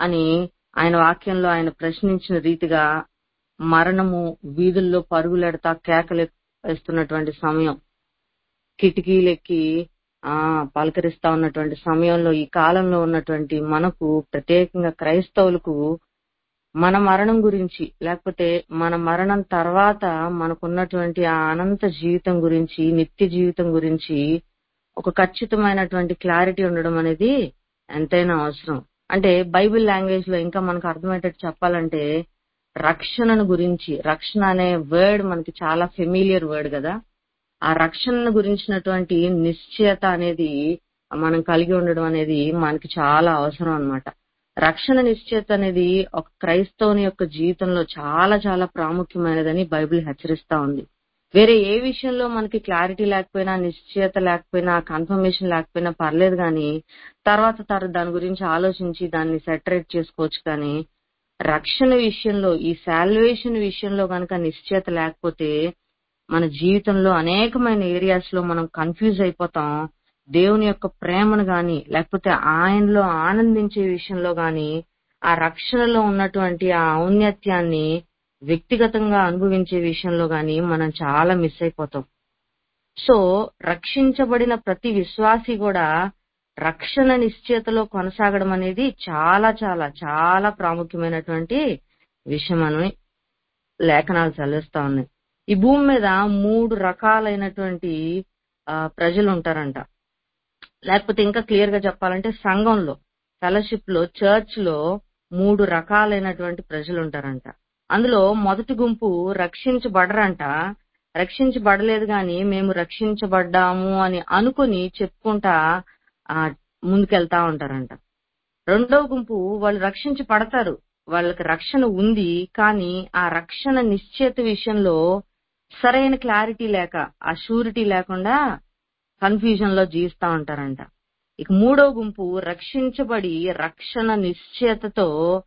అని ఆయన వాక్యంలో ఆయన ప్రశ్నించిన రీతిగా మరణము వీధుల్లో పరుగులెడతా కేకలు వేస్తున్నటువంటి సమయం కిటికీలెక్కి ఆ పలకరిస్తా ఉన్నటువంటి సమయంలో ఈ కాలంలో ఉన్నటువంటి మనకు ప్రత్యేకంగా క్రైస్తవులకు మన మరణం గురించి లేకపోతే మన మరణం తర్వాత మనకున్నటువంటి ఆ అనంత జీవితం గురించి నిత్య జీవితం గురించి ఒక ఖచ్చితమైనటువంటి క్లారిటీ ఉండడం అనేది ఎంతైనా అవసరం అంటే బైబిల్ లాంగ్వేజ్ లో ఇంకా మనకు అర్థమయ్యేటట్టు చెప్పాలంటే రక్షణను గురించి రక్షణ అనే వర్డ్ మనకి చాలా ఫెమిలియర్ వర్డ్ కదా ఆ రక్షణను గురించినటువంటి నిశ్చయత అనేది మనం కలిగి ఉండడం అనేది మనకి చాలా అవసరం అన్నమాట రక్షణ నిశ్చయత అనేది ఒక క్రైస్తవుని యొక్క జీవితంలో చాలా చాలా ప్రాముఖ్యమైనదని బైబిల్ హెచ్చరిస్తా ఉంది వేరే ఏ విషయంలో మనకి క్లారిటీ లేకపోయినా నిశ్చయత లేకపోయినా కన్ఫర్మేషన్ లేకపోయినా పర్లేదు కానీ తర్వాత తర్వాత దాని గురించి ఆలోచించి దాన్ని సెటరేట్ చేసుకోవచ్చు కానీ రక్షణ విషయంలో ఈ శాల్వేషన్ విషయంలో కనుక నిశ్చయత లేకపోతే మన జీవితంలో అనేకమైన ఏరియాస్ లో మనం కన్ఫ్యూజ్ అయిపోతాం దేవుని యొక్క ప్రేమను గాని లేకపోతే ఆయనలో ఆనందించే విషయంలో గాని ఆ రక్షణలో ఉన్నటువంటి ఆ ఔన్నత్యాన్ని వ్యక్తిగతంగా అనుభవించే విషయంలో గాని మనం చాలా మిస్ అయిపోతాం సో రక్షించబడిన ప్రతి విశ్వాసి కూడా రక్షణ నిశ్చయతలో కొనసాగడం అనేది చాలా చాలా చాలా ప్రాముఖ్యమైనటువంటి విషయం అని లేఖనాలు చదివిస్తా ఉన్నాయి ఈ భూమి మీద మూడు రకాలైనటువంటి ఆ, ప్రజలు ఉంటారంట లేకపోతే ఇంకా క్లియర్ గా చెప్పాలంటే సంఘంలో ఫెలోషిప్ లో చర్చ్ లో మూడు రకాలైనటువంటి ప్రజలు ఉంటారంట అందులో మొదటి గుంపు రక్షించబడరంట రక్షించబడలేదు గాని మేము రక్షించబడ్డాము అని అనుకుని చెప్పుకుంటా ఆ ముందుకెళ్తా ఉంటారంట రెండో గుంపు వాళ్ళు రక్షించబడతారు వాళ్ళకి రక్షణ ఉంది కానీ ఆ రక్షణ నిశ్చయిత విషయంలో సరైన క్లారిటీ లేక ఆ షూరిటీ లేకుండా కన్ఫ్యూజన్ లో జీవిస్తా ఉంటారంట ఇక మూడో గుంపు రక్షించబడి రక్షణ నిశ్చయతతో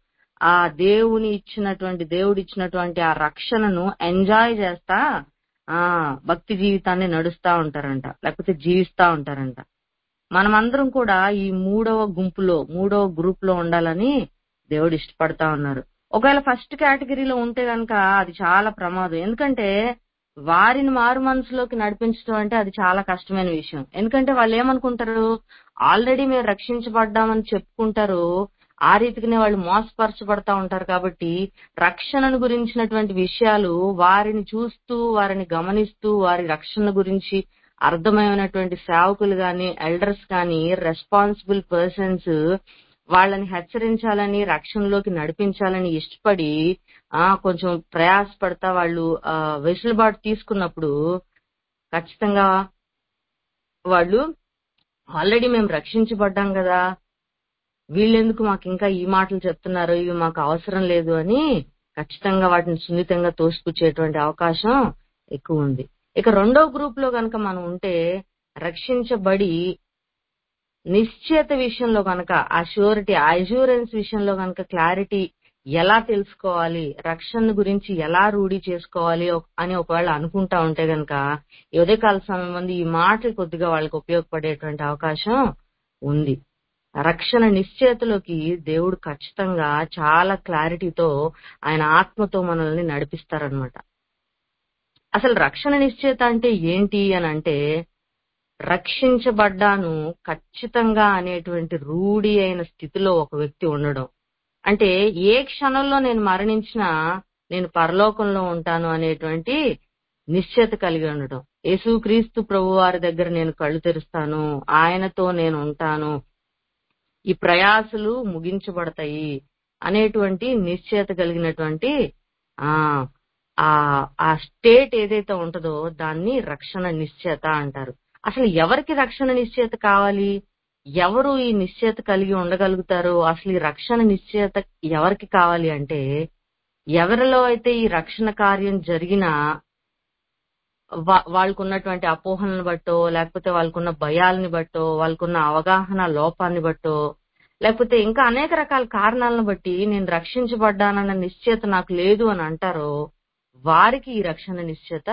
ఆ దేవుని ఇచ్చినటువంటి దేవుడు ఇచ్చినటువంటి ఆ రక్షణను ఎంజాయ్ చేస్తా ఆ భక్తి జీవితాన్ని నడుస్తా ఉంటారంట లేకపోతే జీవిస్తా ఉంటారంట మనమందరం కూడా ఈ మూడవ గుంపులో మూడవ గ్రూప్ లో ఉండాలని దేవుడు ఇష్టపడతా ఉన్నారు ఒకవేళ ఫస్ట్ కేటగిరీలో ఉంటే గనక అది చాలా ప్రమాదం ఎందుకంటే వారిని మారు మనసులోకి నడిపించడం అంటే అది చాలా కష్టమైన విషయం ఎందుకంటే వాళ్ళు ఏమనుకుంటారు ఆల్రెడీ మేము రక్షించబడ్డామని చెప్పుకుంటారు ఆ రీతిగానే వాళ్ళు మోసపరచబడతా ఉంటారు కాబట్టి రక్షణను గురించినటువంటి విషయాలు వారిని చూస్తూ వారిని గమనిస్తూ వారి రక్షణ గురించి అర్థమైనటువంటి సేవకులు గాని ఎల్డర్స్ గాని రెస్పాన్సిబుల్ పర్సన్స్ వాళ్ళని హెచ్చరించాలని రక్షణలోకి నడిపించాలని ఇష్టపడి ఆ కొంచెం ప్రయాసపడతా వాళ్ళు ఆ వెసులుబాటు తీసుకున్నప్పుడు ఖచ్చితంగా వాళ్ళు ఆల్రెడీ మేము రక్షించబడ్డాం కదా వీళ్ళెందుకు మాకు ఇంకా ఈ మాటలు చెప్తున్నారు ఇవి మాకు అవసరం లేదు అని ఖచ్చితంగా వాటిని సున్నితంగా తోసిపుచ్చేటువంటి అవకాశం ఎక్కువ ఉంది ఇక రెండో గ్రూప్ లో గనక మనం ఉంటే రక్షించబడి నిశ్చయత విషయంలో గనక ఆ ష్యూరిటీ అష్యూరెన్స్ విషయంలో గనక క్లారిటీ ఎలా తెలుసుకోవాలి రక్షణ గురించి ఎలా రూఢి చేసుకోవాలి ఒక- అని ఒకవేళ అనుకుంటా ఉంటే గనక ఈ ఉదయకాల సమయం మంది ఈ మాటలు కొద్దిగా వాళ్ళకి ఉపయోగపడేటువంటి అవకాశం ఉంది రక్షణ నిశ్చయతలోకి దేవుడు ఖచ్చితంగా చాలా క్లారిటీతో ఆయన ఆత్మతో మనల్ని నడిపిస్తారనమాట అసలు రక్షణ నిశ్చయత అంటే ఏంటి అని అంటే రక్షించబడ్డాను ఖచ్చితంగా అనేటువంటి రూఢి అయిన స్థితిలో ఒక వ్యక్తి ఉండడం అంటే ఏ క్షణంలో నేను మరణించినా నేను పరలోకంలో ఉంటాను అనేటువంటి నిశ్చయత కలిగి ఉండడం యేసుక్రీస్తు ప్రభు వారి దగ్గర నేను కళ్ళు తెరుస్తాను ఆయనతో నేను ఉంటాను ఈ ప్రయాసలు ముగించబడతాయి అనేటువంటి నిశ్చయత కలిగినటువంటి ఆ ఆ ఆ స్టేట్ ఏదైతే ఉంటుందో దాన్ని రక్షణ నిశ్చయత అంటారు అసలు ఎవరికి రక్షణ నిశ్చయత కావాలి ఎవరు ఈ నిశ్చయత కలిగి ఉండగలుగుతారు అసలు ఈ రక్షణ నిశ్చయత ఎవరికి కావాలి అంటే ఎవరిలో అయితే ఈ రక్షణ కార్యం జరిగినా వా- వాళ్ళకున్నటువంటి అపోహలను బట్టో లేకపోతే వాళ్ళకున్న భయాలని బట్టో వాళ్ళకున్న అవగాహన లోపాన్ని బట్టో లేకపోతే ఇంకా అనేక రకాల కారణాలను బట్టి నేను రక్షించబడ్డానన్న నిశ్చయత నాకు లేదు అని అంటారో వారికి ఈ రక్షణ నిశ్చయత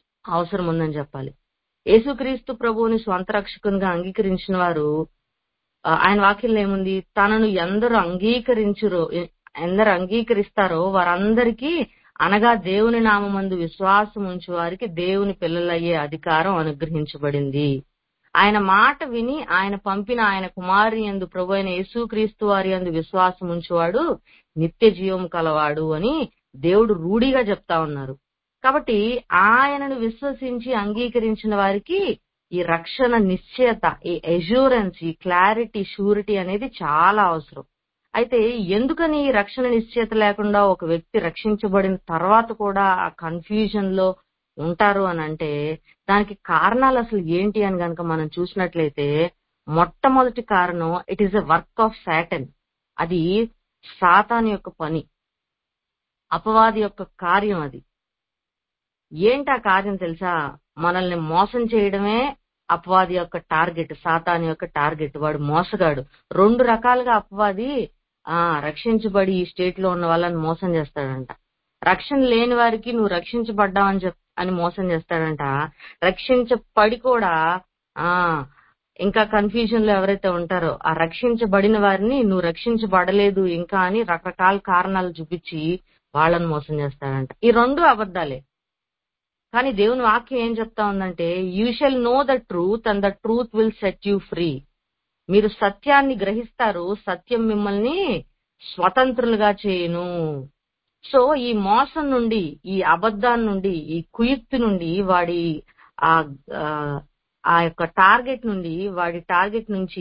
అవసరం ఉందని చెప్పాలి యేసుక్రీస్తు ప్రభువుని స్వంత రక్షకునిగా అంగీకరించిన వారు ఆ, ఆయన వాక్యంలో ఏముంది తనను ఎందరు అంగీకరించురో ఎ- ఎందరు అంగీకరిస్తారో వారందరికీ అనగా దేవుని నామందు విశ్వాసం ఉంచు వారికి దేవుని పిల్లలయ్యే అధికారం అనుగ్రహించబడింది ఆయన మాట విని ఆయన పంపిన ఆయన కుమారి యందు ప్రభు అయిన యేసుక్రీస్తు వారి యందు విశ్వాసం ఉంచువాడు నిత్య జీవం కలవాడు అని దేవుడు రూఢిగా చెప్తా ఉన్నారు కాబట్టి ఆయనను విశ్వసించి అంగీకరించిన వారికి ఈ రక్షణ నిశ్చయత ఈ ఎష్యూరెన్స్ ఈ క్లారిటీ షూరిటీ అనేది చాలా అవసరం అయితే ఎందుకని ఈ రక్షణ నిశ్చయత లేకుండా ఒక వ్యక్తి రక్షించబడిన తర్వాత కూడా ఆ కన్ఫ్యూజన్ లో ఉంటారు అని అంటే దానికి కారణాలు అసలు ఏంటి అని గనక మనం చూసినట్లయితే మొట్టమొదటి కారణం it is a work of Satan అది సాతాన్ యొక్క పని అపవాది యొక్క కార్యం అది ఏంటి ఆ కార్యం తెలుసా మనల్ని మోసం చేయడమే అపవాది యొక్క టార్గెట్ సాతాన్ యొక్క టార్గెట్ వాడు మోసగాడు రెండు రకాలుగా అపవాది ఆ రక్షించబడి ఈ స్టేట్ లో ఉన్న వాళ్ళని మోసం చేస్తాడంట రక్షణ లేని వారికి నువ్వు రక్షించబడ్డావని చెప్ అని మోసం చేస్తాడంట రక్షించబడి కూడా ఆ ఇంకా కన్ఫ్యూజన్ లో ఎవరైతే ఉంటారో ఆ రక్షించబడిన వారిని నువ్వు రక్షించబడలేదు ఇంకా అని రకరకాల కారణాలు చూపించి వాళ్ళని మోసం చేస్తాడంట ఈ రెండు అబద్ధాలే కానీ దేవుని వాక్యం ఏం చెప్తా ఉందంటే you shall know the truth and the truth will set you free మీరు సత్యాన్ని గ్రహిస్తారు సత్యం మిమ్మల్ని స్వతంత్రులుగా చేయను సో ఈ మోసం నుండి ఈ అబద్ధాన్ని నుండి ఈ కుయుక్తి నుండి వాడి ఆ ఆ, ఆ యొక్క టార్గెట్ నుండి వాడి టార్గెట్ నుంచి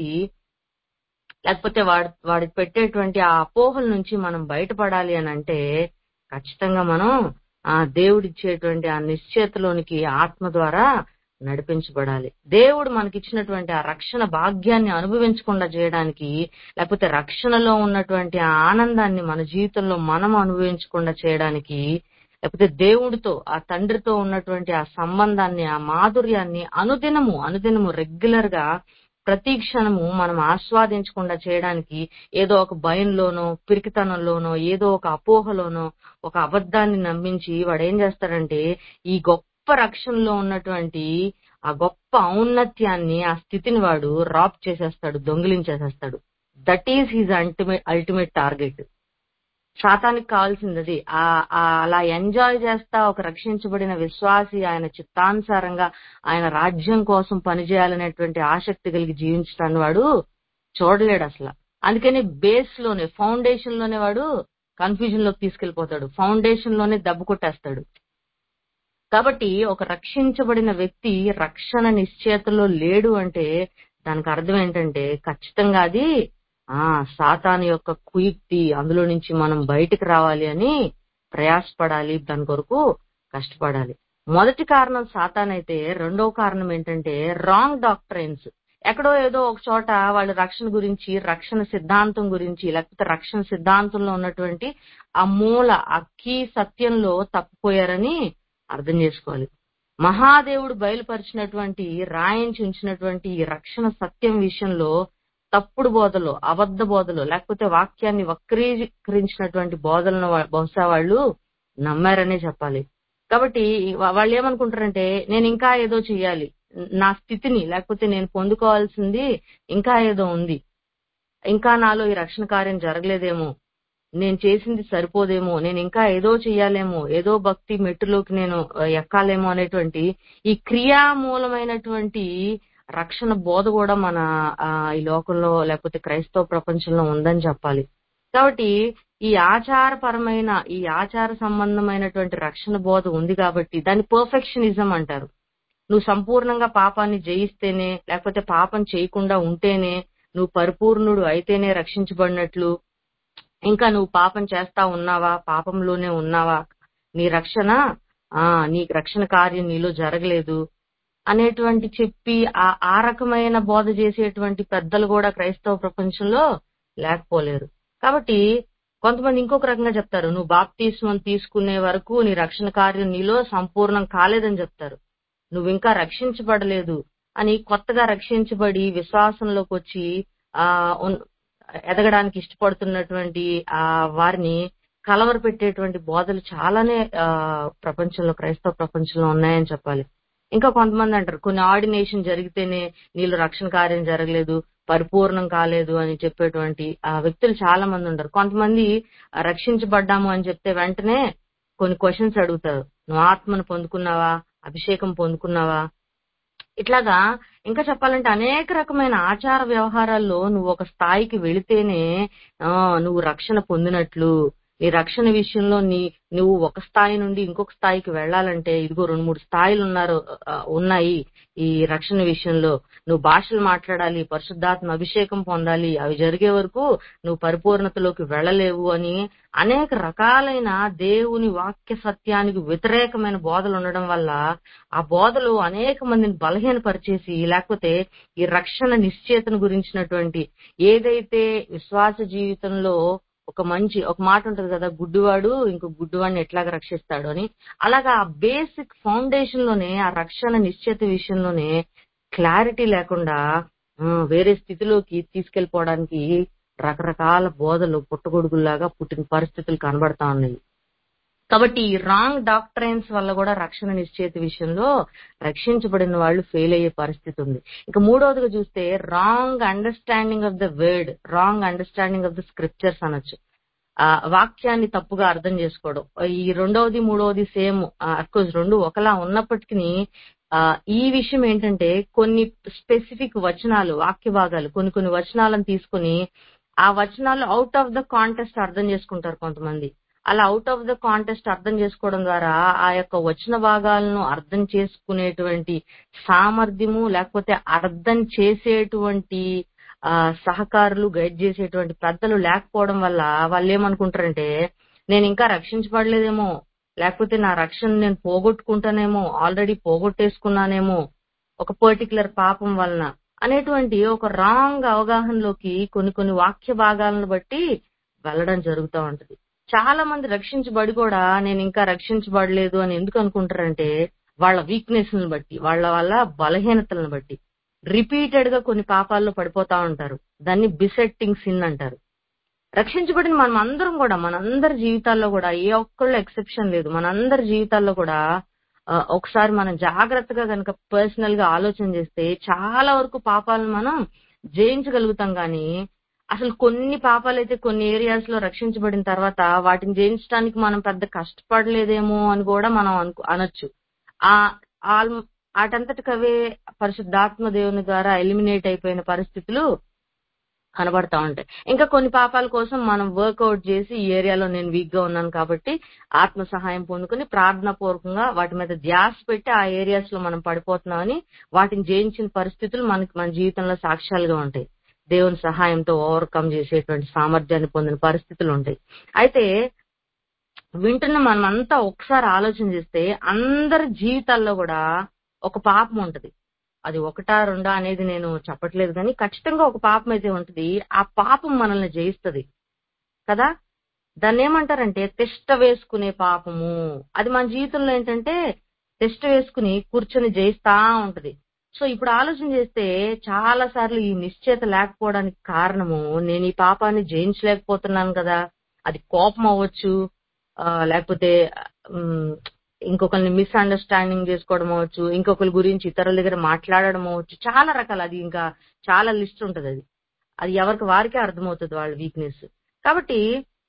లేకపోతే వాడి వాడి పెట్టేటువంటి ఆ అపోహల నుంచి మనం బయటపడాలి అని అంటే ఖచ్చితంగా మనం ఆ దేవుడిచ్చేటువంటి ఆ నిశ్చయతలోనికి ఆత్మ ద్వారా నడిపించబడాలి దేవుడు మనకిచ్చినటువంటి ఆ రక్షణ భాగ్యాన్ని అనుభవించకుండా చేయడానికి లేకపోతే రక్షణలో ఉన్నటువంటి ఆ ఆనందాన్ని మన జీవితంలో మనం అనుభవించకుండా చేయడానికి లేకపోతే దేవుడితో ఆ తండ్రితో ఉన్నటువంటి ఆ సంబంధాన్ని ఆ మాధుర్యాన్ని అనుదినము అనుదినము రెగ్యులర్ గా ప్రతి క్షణము మనం ఆస్వాదించకుండా చేయడానికి ఏదో ఒక భయంలోనో పిరికితనంలోనో ఏదో ఒక అపోహలోనో ఒక అబద్ధాన్ని నమ్మించి వాడు ఏం చేస్తాడంటే ఈ గొప్ప రక్షణలో ఉన్నటువంటి ఆ గొప్ప ఔన్నత్యాన్ని ఆ స్థితిని వాడు రాప్ చేసేస్తాడు దొంగిలించేసేస్తాడు that is his ultimate ultimate target శాతానికి కావాల్సింది అది ఆ ఆ అలా ఎంజాయ్ చేస్తా ఒక రక్షించబడిన విశ్వాసి ఆయన చిత్తానుసారంగా ఆయన రాజ్యం కోసం పనిచేయాలనేటువంటి ఆసక్తి కలిగి జీవించడాన్ని వాడు చూడలేడు అసలు అందుకని బేస్ లోనే ఫౌండేషన్ లోనే వాడు కన్ఫ్యూజన్ లోకి తీసుకెళ్లిపోతాడు ఫౌండేషన్ లోనే దెబ్బ కొట్టేస్తాడు కాబట్టి ఒక రక్షించబడిన వ్యక్తి రక్షణ నిశ్చయతలో లేడు అంటే దానికి అర్థం ఏంటంటే ఖచ్చితంగా అది ఆ సాతాను యొక్క కుయుక్తి అందులో నుంచి మనం బయటికి రావాలి అని ప్రయాసపడాలి దాని కొరకు కష్టపడాలి మొదటి కారణం సాతాన్ అయితే రెండవ కారణం ఏంటంటే రాంగ్ డాక్టరైన్స్ ఎక్కడో ఏదో ఒక చోట వాళ్ళు రక్షణ గురించి రక్షణ సిద్ధాంతం గురించి లేకపోతే రక్షణ సిద్ధాంతంలో ఉన్నటువంటి ఆ మూల ఆ కీ సత్యంలో తప్పిపోయారని అర్థం చేసుకోవాలి మహాదేవుడు బయలుపరిచినటువంటి రాయించి ఉంచినటువంటి ఈ రక్షణ సత్యం విషయంలో తప్పుడు బోధలు అబద్ధ బోధలు లేకపోతే వాక్యాన్ని వక్రీకరించినటువంటి బోధలను వా- బహుశా వాళ్ళు నమ్మారనే చెప్పాలి కాబట్టి వా- వాళ్ళు ఏమనుకుంటారంటే నేను ఇంకా ఏదో చెయ్యాలి నా స్థితిని లేకపోతే నేను పొందుకోవాల్సింది ఇంకా ఏదో ఉంది ఇంకా నాలో ఈ రక్షణ కార్యం జరగలేదేమో నేను చేసింది సరిపోదేమో నేను ఇంకా ఏదో చెయ్యాలేమో ఏదో భక్తి మెట్టులోకి నేను ఆ, ఎక్కాలేమో అనేటువంటి ఈ క్రియామూలమైనటువంటి రక్షణ బోధ కూడా మన ఆ, ఈ లోకంలో లేకపోతే క్రైస్తవ ప్రపంచంలో ఉందని చెప్పాలి కాబట్టి ఈ ఆచారపరమైన ఈ ఆచార సంబంధమైనటువంటి రక్షణ బోధ ఉంది కాబట్టి దాన్ని పర్ఫెక్షనిజం అంటారు నువ్వు సంపూర్ణంగా పాపాన్ని జయిస్తేనే లేకపోతే పాపం చేయకుండా ఉంటేనే నువ్వు పరిపూర్ణుడు అయితేనే రక్షించబడినట్లు ఇంకా నువ్వు పాపం చేస్తా ఉన్నావా పాపంలోనే ఉన్నావా నీ రక్షణ ఆ నీ రక్షణ కార్యం నీలో జరగలేదు అనేటువంటి చెప్పి ఆ ఆ రకమైన బోధ చేసేటువంటి పెద్దలు కూడా క్రైస్తవ ప్రపంచంలో లేకపోలేరు కాబట్టి కొంతమంది ఇంకొక రకంగా చెప్తారు నువ్వు బాప్తిస్మం తీసుకునే వరకు నీ రక్షణ కార్యం నీలో సంపూర్ణం కాలేదని చెప్తారు నువ్వు ఇంకా రక్షించబడలేదు అని కొత్తగా రక్షించబడి విశ్వాసంలోకి వచ్చి ఆ ఉన్- ఎదగడానికి ఇష్టపడుతున్నటువంటి ఆ వారిని కలవర పెట్టేటువంటి బోధలు చాలానే ఆ ప్రపంచంలో క్రైస్తవ ప్రపంచంలో ఉన్నాయని చెప్పాలి ఇంకా కొంతమంది అంటారు కొన్ని ఆర్డినేషన్ జరిగితేనే నీళ్ళు రక్షణ కార్యం జరగలేదు పరిపూర్ణం కాలేదు అని చెప్పేటువంటి ఆ వ్యక్తులు చాలా మంది ఉంటారు కొంతమంది ఆ, రక్షించబడ్డాము అని చెప్తే వెంటనే కొన్ని క్వశ్చన్స్ అడుగుతారు నువ్వు ఆత్మను పొందుకున్నావా అభిషేకం పొందుకున్నావా ఇట్లాగా ఇంకా చెప్పాలంటే అనేక రకమైన ఆచార వ్యవహారాల్లో నువ్వు ఒక స్థాయికి వెళితేనే ఆ నువ్వు రక్షణ పొందినట్లు నీ రక్షణ విషయంలో నీ నువ్వు ఒక స్థాయి నుండి ఇంకొక స్థాయికి వెళ్ళాలంటే ఇదిగో రెండు మూడు స్థాయిలు ఉన్నారు ఆ, ఉన్నాయి ఈ రక్షణ విషయంలో నువ్వు భాషలు మాట్లాడాలి పరిశుద్ధాత్మ అభిషేకం పొందాలి అవి జరిగే వరకు నువ్వు పరిపూర్ణతలోకి వెళ్ళలేవు అని అనేక రకాలైన దేవుని వాక్య సత్యానికి వ్యతిరేకమైన బోధలు ఉండడం వల్ల ఆ బోధలు అనేక మందిని బలహీనపరిచేసి లేకపోతే ఈ రక్షణ నిశ్చేతను గురించినటువంటి ఏదైతే విశ్వాస జీవితంలో ఒక మంచి ఒక మాట ఉంటది కదా గుడ్డివాడు ఇంకో గుడ్డివాడిని ఎట్లాగా రక్షిస్తాడు అని అలాగా ఆ బేసిక్ ఫౌండేషన్ లోనే ఆ రక్షణ నిశ్చేత విషయంలోనే క్లారిటీ లేకుండా ఆ, వేరే స్థితిలోకి తీసుకెళ్లిపోవడానికి రకరకాల బోధలు పుట్టగొడుగుల్లాగా పుట్టిన పరిస్థితులు కనబడతా ఉన్నాయి కాబట్టి ఈ రాంగ్ డాక్టరైన్స్ వల్ల కూడా రక్షణ నిశ్చేత విషయంలో రక్షించబడిన వాళ్ళు ఫెయిల్ అయ్యే పరిస్థితి ఉంది ఇంకా మూడవదిగా చూస్తే wrong understanding of the word wrong understanding of the scriptures అనొచ్చు ఆ వాక్యాన్ని తప్పుగా అర్థం చేసుకోవడం ఈ రెండవది మూడవది సేమ్ అఫ్కోర్స్ రెండు ఒకలా ఉన్నప్పటికీ ఆ ఈ విషయం ఏంటంటే కొన్ని స్పెసిఫిక్ వచనాలు వాక్య భాగాలు కొన్ని కొన్ని వచనాలను తీసుకొని ఆ వచనాలు అవుట్ ఆఫ్ ద కాంటెస్ట్ అర్థం చేసుకుంటారు కొంతమంది అలా అవుట్ ఆఫ్ ద కాంటెస్ట్ అర్థం చేసుకోవడం ద్వారా ఆ యొక్క వచన భాగాలను అర్థం చేసుకునేటువంటి సామర్థ్యము లేకపోతే అర్థం చేసేటువంటి ఆ సహకారులు గైడ్ చేసేటువంటి పెద్దలు లేకపోవడం వల్ల వాళ్ళు ఏమనుకుంటారంటే నేను ఇంకా రక్షించబడలేదేమో లేకపోతే నా రక్షణ నేను పోగొట్టుకుంటానేమో ఆల్రెడీ పోగొట్టేసుకున్నానేమో ఒక పర్టికులర్ పాపం వలన అనేటువంటి ఒక రాంగ్ అవగాహనలోకి కొన్ని కొన్ని వాక్య భాగాలను బట్టి వెళ్ళడం జరుగుతూ ఉంటది చాలా మంది రక్షించబడి కూడా నేను ఇంకా రక్షించబడలేదు అని ఎందుకు అనుకుంటారంటే వాళ్ళ వీక్నెస్ బట్టి వాళ్ళ వల్ల బలహీనతలను బట్టి రిపీటెడ్ గా కొన్ని పాపాల్లో పడిపోతా ఉంటారు దాన్ని బిసెట్టింగ్ సిన్ అంటారు రక్షించబడిన మనం అందరం కూడా మనందరి జీవితాల్లో కూడా ఏ ఒక్కళ్ళు ఎక్సెప్షన్ లేదు మనందరి జీవితాల్లో కూడా ఆ, ఒకసారి మనం జాగ్రత్తగా కనుక పర్సనల్ గా ఆలోచన చేస్తే చాలా వరకు పాపాలను మనం జయించగలుగుతాం గాని అసలు కొన్ని పాపాలు అయితే కొన్ని ఏరియాస్ లో రక్షించబడిన తర్వాత వాటిని జయించడానికి మనం పెద్ద కష్టపడలేదేమో అని కూడా మనం అనుకు అనొచ్చు ఆ ఆల్- వాటంతటికవే పరిశుద్ధాత్మ దేవుని ద్వారా ఎలిమినేట్ అయిపోయిన పరిస్థితులు కనబడతా ఉంటాయి ఇంకా కొన్ని పాపాల కోసం మనం వర్కౌట్ చేసి ఈ ఏరియాలో నేను వీక్ గా ఉన్నాను కాబట్టి ఆత్మ సహాయం పొందుకుని ప్రార్థనా పూర్వకంగా వాటి మీద ధ్యాస పెట్టి ఆ ఏరియాస్ లో మనం పడిపోతున్నామని వాటిని జయించిన పరిస్థితులు మనకి మన జీవితంలో సాక్ష్యాలుగా ఉంటాయి దేవుని సహాయంతో ఓవర్కమ్ చేసేటువంటి సామర్థ్యాన్ని పొందిన పరిస్థితులు ఉంటాయి అయితే వింటున్న మనమంతా ఒకసారి ఆలోచన చేస్తే అందరి జీవితాల్లో కూడా ఒక పాపం ఉంటది అది ఒకటా రెండా అనేది నేను చెప్పట్లేదు కానీ ఖచ్చితంగా ఒక పాపం అయితే ఉంటది ఆ పాపం మనల్ని జయిస్తది కదా దాన్ని ఏమంటారంటే తిష్ట వేసుకునే పాపము అది మన జీవితంలో ఏంటంటే తిష్ట వేసుకుని కూర్చొని జయిస్తా ఉంటది సో ఇప్పుడు ఆలోచన చేస్తే చాలా సార్లు ఈ నిశ్చేత లేకపోవడానికి కారణము నేను ఈ పాపాన్ని జయించలేకపోతున్నాను కదా అది కోపం అవ్వచ్చు ఆ, లేకపోతే ఉమ్, ఇంకొకరిని మిస్అండర్స్టాండింగ్ చేసుకోవడం అవ్వచ్చు ఇంకొకరి గురించి ఇతరుల దగ్గర మాట్లాడడం అవ్వచ్చు చాలా రకాలు అది ఇంకా చాలా లిస్ట్ ఉంటది అది అది ఎవరికి వారికే అర్థమవుతుంది వాళ్ళ వీక్నెస్ కాబట్టి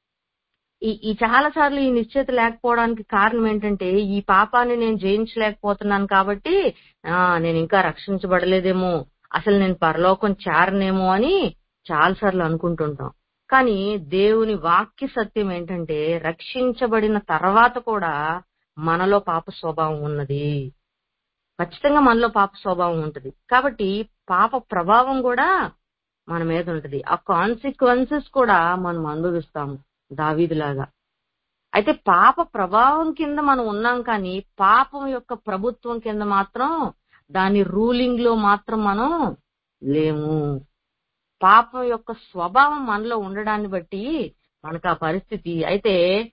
ఈ ఈ చాలా సార్లు ఈ నిశ్చేత లేకపోవడానికి కారణం ఏంటంటే ఈ పాపాన్ని నేను జయించలేకపోతున్నాను కాబట్టి ఆ నేను ఇంకా రక్షించబడలేదేమో అసలు నేను పరలోకం చేరనేమో అని చాలా సార్లు అనుకుంటుంటాం కానీ దేవుని వాక్య సత్యం ఏంటంటే రక్షించబడిన తర్వాత కూడా మనలో పాప స్వభావం ఉన్నది ఖచ్చితంగా మనలో పాప స్వభావం ఉంటది కాబట్టి పాప ప్రభావం కూడా మన మీద ఉంటది ఆ కాన్సిక్వెన్సెస్ కూడా మనం అనుభవిస్తాము దావీదులాగా అయితే పాప ప్రభావం కింద మనం ఉన్నాం కానీ పాపం యొక్క ప్రభుత్వం కింద మాత్రం దాని రూలింగ్ లో మాత్రం మనం లేము పాపం యొక్క స్వభావం మనలో ఉండడాన్ని బట్టి మనకు ఆ పరిస్థితి అయితే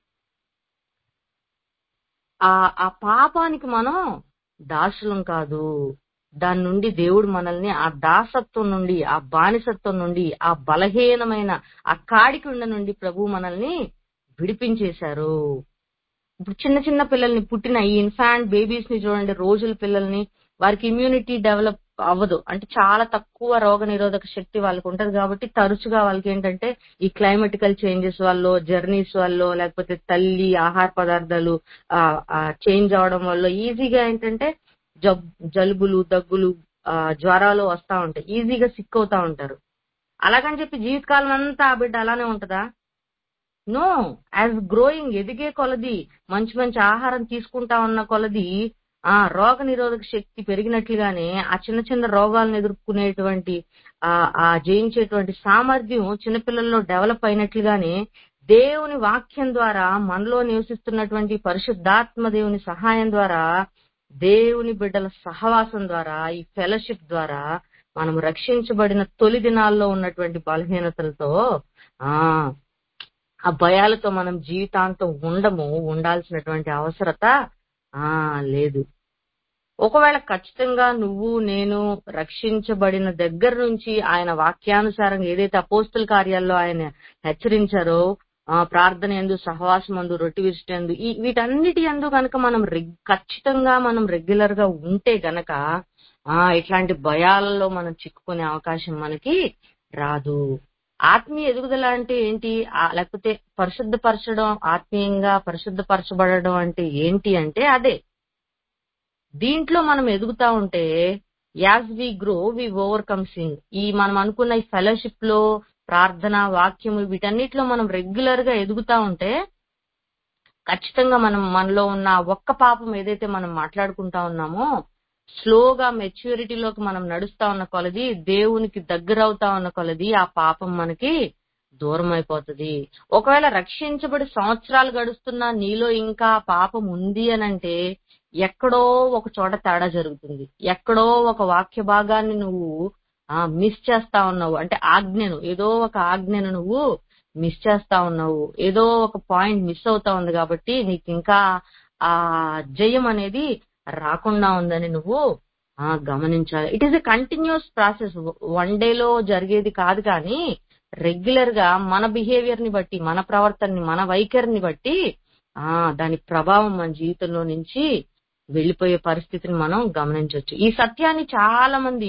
ఆ ఆ పాపానికి మనం దాసులం కాదు దాని నుండి దేవుడు మనల్ని ఆ దాసత్వం నుండి ఆ బానిసత్వం నుండి ఆ బలహీనమైన ఆ కాడికుండ నుండి ప్రభు మనల్ని విడిపించేశారు ఇప్పుడు చిన్న చిన్న పిల్లల్ని పుట్టిన ఈ ఇన్ఫాంట్ బేబీస్ ని చూడండి రోజుల పిల్లల్ని వారికి ఇమ్యూనిటీ డెవలప్ అవ్వదు అంటే చాలా తక్కువ రోగ నిరోధక శక్తి వాళ్ళకి ఉంటది కాబట్టి తరచుగా వాళ్ళకి ఏంటంటే ఈ క్లైమటికల్ చేంజెస్ వల్ల జర్నీస్ వల్ల లేకపోతే తల్లి ఆహార పదార్థాలు చేంజ్ అవడం వల్ల ఈజీగా ఏంటంటే జబ్ జలుబులు దగ్గులు ఆ, జ్వరాలు వస్తా ఉంటాయి ఈజీగా సిక్ అవుతా ఉంటారు అలాగని చెప్పి జీవితకాలం అంతా ఆ బిడ్డ అలానే ఉంటదా నో యాజ్ గ్రోయింగ్ ఎదిగే కొలది మంచి మంచి ఆహారం తీసుకుంటా ఉన్న కొలది ఆ రోగ నిరోధక శక్తి పెరిగినట్లుగానే ఆ చిన్న చిన్న రోగాలను ఎదుర్కొనేటువంటి ఆ ఆ జయించేటువంటి సామర్థ్యం చిన్నపిల్లల్లో డెవలప్ అయినట్లుగానే దేవుని వాక్యం ద్వారా మనలో నివసిస్తున్నటువంటి పరిశుద్ధాత్మ దేవుని సహాయం ద్వారా దేవుని బిడ్డల సహవాసం ద్వారా ఈ ఫెలోషిప్ ద్వారా మనం రక్షించబడిన తొలి దినాల్లో ఉన్నటువంటి బలహీనతలతో ఆ ఆ భయాలతో మనం జీవితాంతం ఉండము ఉండాల్సినటువంటి అవసరత ఆ లేదు ఒకవేళ ఖచ్చితంగా నువ్వు నేను రక్షించబడిన దగ్గర నుంచి ఆయన వాక్యానుసారంగా ఏదైతే అపోస్తుల కార్యాల్లో ఆయన హెచ్చరించారో ఆ ప్రార్థన ఎందు సహవాసం అందు రొట్టి విరిచిటందు ఈ వీటన్నిటి ఎందు గనక మనం రెగ్- ఖచ్చితంగా మనం రెగ్యులర్ గా ఉంటే గనక ఆ ఇట్లాంటి భయాలలో మనం చిక్కుకునే అవకాశం మనకి రాదు ఆత్మీయ ఎదుగుదల అంటే ఏంటి ఆ, లేకపోతే పరిశుద్ధపరచడం ఆత్మీయంగా పరిశుద్ధపరచబడడం అంటే ఏంటి అంటే అదే దీంట్లో మనం ఎదుగుతా ఉంటే as we grow we overcoming ఈ మనం అనుకున్న ఈ ఫెలోషిప్ లో ప్రార్థన వాక్యము వీటన్నిటిలో మనం రెగ్యులర్ గా ఎదుగుతా ఉంటే ఖచ్చితంగా మనం మనలో ఉన్న ఆ ఒక్క పాపం ఏదైతే మనం మాట్లాడుకుంటా ఉన్నామో స్లోగా మెచ్యూరిటీలోకి మనం నడుస్తా ఉన్న కొలది దేవునికి దగ్గర అవుతా ఉన్న కొలది ఆ పాపం మనకి దూరం అయిపోతుంది ఒకవేళ రక్షించబడి సంవత్సరాలు గడుస్తున్నా నీలో ఇంకా ఆ పాపం ఉంది అనంటే ఎక్కడో ఒక చోట తేడా జరుగుతుంది ఎక్కడో ఒక వాక్య భాగాన్ని నువ్వు ఆ మిస్ చేస్తా ఉన్నావు అంటే ఆజ్ఞను ఏదో ఒక ఆజ్ఞను నువ్వు మిస్ చేస్తా ఉన్నావు ఏదో ఒక పాయింట్ మిస్ అవుతా ఉంది కాబట్టి నీకు ఇంకా ఆ జయం అనేది రాకుండా ఉందని నువ్వు ఆ గమనించాలి it is a continuous process one డేలో జరిగేది కాదు కానీ రెగ్యులర్ గా మన బిహేవియర్ ని బట్టి మన ప్రవర్తనని మన వైఖరిని బట్టి ఆ దాని ప్రభావం మన జీవితంలో నుంచి వెళ్ళిపోయే పరిస్థితిని మనం గమనించవచ్చు ఈ సత్యాన్ని చాలా మంది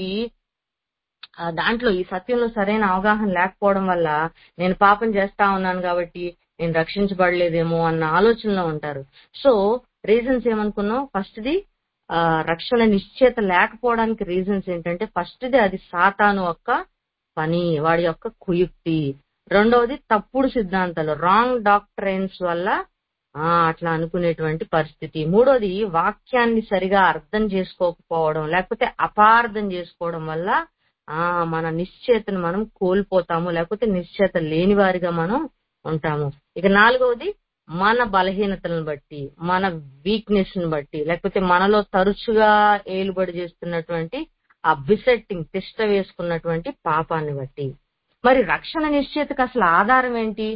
ఆ, దాంట్లో ఈ సత్యంలో సరైన అవగాహన లేకపోవడం వల్ల నేను పాపం చేస్తా ఉన్నాను కాబట్టి నేను రక్షించబడలేదేమో అన్న ఆలోచనలో ఉంటారు సో రీజన్స్ ఏమనుకున్నాం ఫస్ట్ ది ఆ, రక్షణ నిశ్చేత లేకపోవడానికి రీజన్స్ ఏంటంటే ఫస్ట్ ది అది సాతాను యొక్క పని వాడి యొక్క కుయుక్తి రెండవది తప్పుడు సిద్ధాంతాలు రాంగ్ డాక్టరైన్స్ వల్ల ఆ అట్లా అనుకునేటువంటి పరిస్థితి మూడోది వాక్యాన్ని సరిగా అర్థం చేసుకోకపోవడం లేకపోతే అపార్థం చేసుకోవడం వల్ల ఆ మన నిశ్చేతను మనం కోల్పోతాము లేకపోతే నిశ్చేత లేని వారిగా మనం ఉంటాము ఇక నాలుగవది మన బలహీనతలను బట్టి మన వీక్నెస్ ని బట్టి లేకపోతే మనలో తరచుగా ఏలుబడి చేస్తున్నటువంటి ఆ బిసెట్టింగ్ తిష్ట వేసుకున్నటువంటి పాపాన్ని బట్టి మరి రక్షణ నిశ్చేతకు అసలు ఆధారం ఏంటి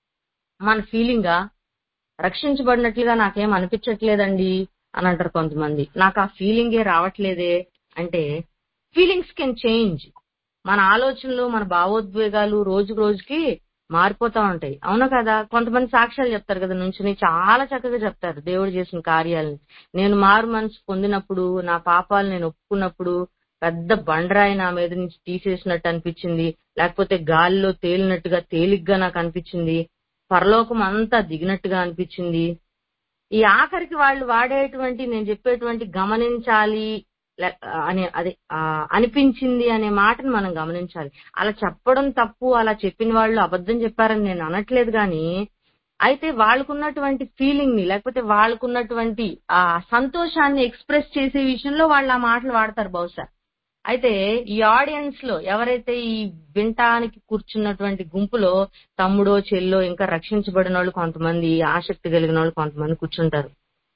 మన ఫీలింగా రక్షించబడినట్లుగా నాకేం అనిపించట్లేదండి అని అంటారు కొంతమంది నాకు ఆ ఫీలింగే రావట్లేదే అంటే ఫీలింగ్స్ కెన్ చేంజ్ మన ఆలోచనలు మన భావోద్వేగాలు రోజు రోజుకి మారిపోతా ఉంటాయి అవునా కదా కొంతమంది సాక్ష్యాలు చెప్తారు కదా నుంచుని చాలా చక్కగా చెప్తారు దేవుడు చేసిన కార్యాలని నేను మారు మనసు పొందినప్పుడు నా పాపాలు నేను ఒప్పుకున్నప్పుడు పెద్ద బండరాయి నా మీద నుంచి తీసేసినట్టు అనిపించింది లేకపోతే గాలిలో తేలినట్టుగా తేలిగ్గా నాకు అనిపించింది పరలోకం అంతా దిగినట్టుగా అనిపించింది ఈ ఆఖరికి వాళ్ళు వాడేటువంటి నేను చెప్పేటువంటి గమనించాలి లే- అనే అదే ఆ, అనిపించింది అనే మాటను మనం గమనించాలి అలా చెప్పడం తప్పు అలా చెప్పిన వాళ్ళు అబద్ధం చెప్పారని నేను అనట్లేదు కానీ అయితే వాళ్ళకున్నటువంటి ఫీలింగ్ ని లేకపోతే వాళ్ళకున్నటువంటి ఆ సంతోషాన్ని ఎక్స్ప్రెస్ చేసే విషయంలో వాళ్ళు ఆ మాటలు వాడతారు బహుశా అయితే ఈ ఆడియన్స్ లో ఎవరైతే ఈ వింటానికి కూర్చున్నటువంటి గుంపులో తమ్ముడో చెల్లో ఇంకా రక్షించబడిన వాళ్ళు కొంతమంది ఆసక్తి కలిగిన వాళ్ళు కొంతమంది కూర్చుంటారు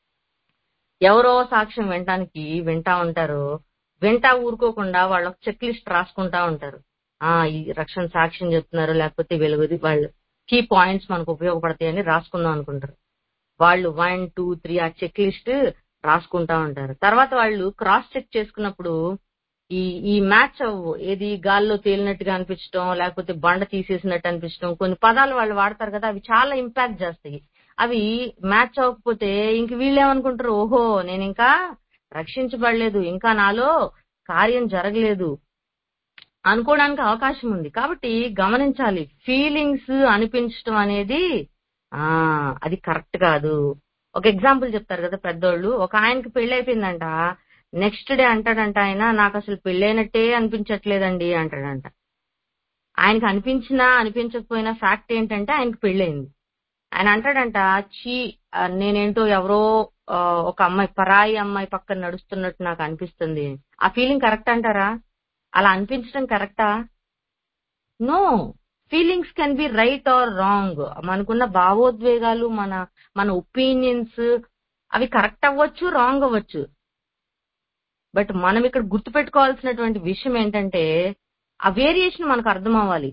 ఎవరో సాక్ష్యం వినటానికి వింటా ఉంటారు వింటా ఊరుకోకుండా వాళ్ళ చెక్ లిస్ట్ రాసుకుంటా ఉంటారు ఆ ఈ రక్షణ సాక్ష్యం చెప్తున్నారు లేకపోతే వెలుగుది వాళ్ళు కీ పాయింట్స్ మనకు ఉపయోగపడతాయని రాసుకుందాం అనుకుంటారు వాళ్ళు వన్ టూ త్రీ ఆ చెక్ లిస్ట్ రాసుకుంటా ఉంటారు తర్వాత వాళ్ళు క్రాస్ చెక్ చేసుకున్నప్పుడు ఈ ఈ మ్యాచ్ అవ్వు ఏది గాల్లో తేలినట్టుగా అనిపించడం లేకపోతే బండ తీసేసినట్టు అనిపించడం కొన్ని పదాలు వాళ్ళు వాడతారు కదా అవి చాలా ఇంపాక్ట్ చేస్తాయి అవి మ్యాచ్ అవ్వకపోతే ఇంక వీళ్ళు ఏమనుకుంటారు ఓహో నేను ఇంకా రక్షించబడలేదు ఇంకా నాలో కార్యం జరగలేదు అనుకోవడానికి అవకాశం ఉంది కాబట్టి గమనించాలి ఫీలింగ్స్ అనిపించడం అనేది ఆ అది కరెక్ట్ కాదు ఒక ఎగ్జాంపుల్ చెప్తారు కదా పెద్దోళ్ళు ఒక ఆయనకి పెళ్లి అయిపోయిందంట నెక్స్ట్ డే అంటాడంట ఆయన నాకు అసలు పెళ్ళైనట్టే అనిపించట్లేదండి అంటాడంట ఆయనకి అనిపించినా అనిపించకపోయినా ఫ్యాక్ట్ ఏంటంటే ఆయనకి పెళ్ళైంది ఆయన అంటాడంట చీ ఆ, నేనేంటో ఎవరో ఆ, ఒక అమ్మాయి పరాయి అమ్మాయి పక్కన నడుస్తున్నట్టు నాకు అనిపిస్తుంది ఆ ఫీలింగ్ కరెక్ట్ అంటారా అలా అనిపించడం కరెక్టా no feelings can be right or wrong మనకున్న భావోద్వేగాలు మన మన ఒపీనియన్స్ అవి కరెక్ట్ అవ్వచ్చు రాంగ్ అవ్వచ్చు బట్ మనం ఇక్కడ గుర్తుపెట్టుకోవాల్సినటువంటి విషయం ఏంటంటే ఆ వేరియేషన్ మనకు అర్థం అవ్వాలి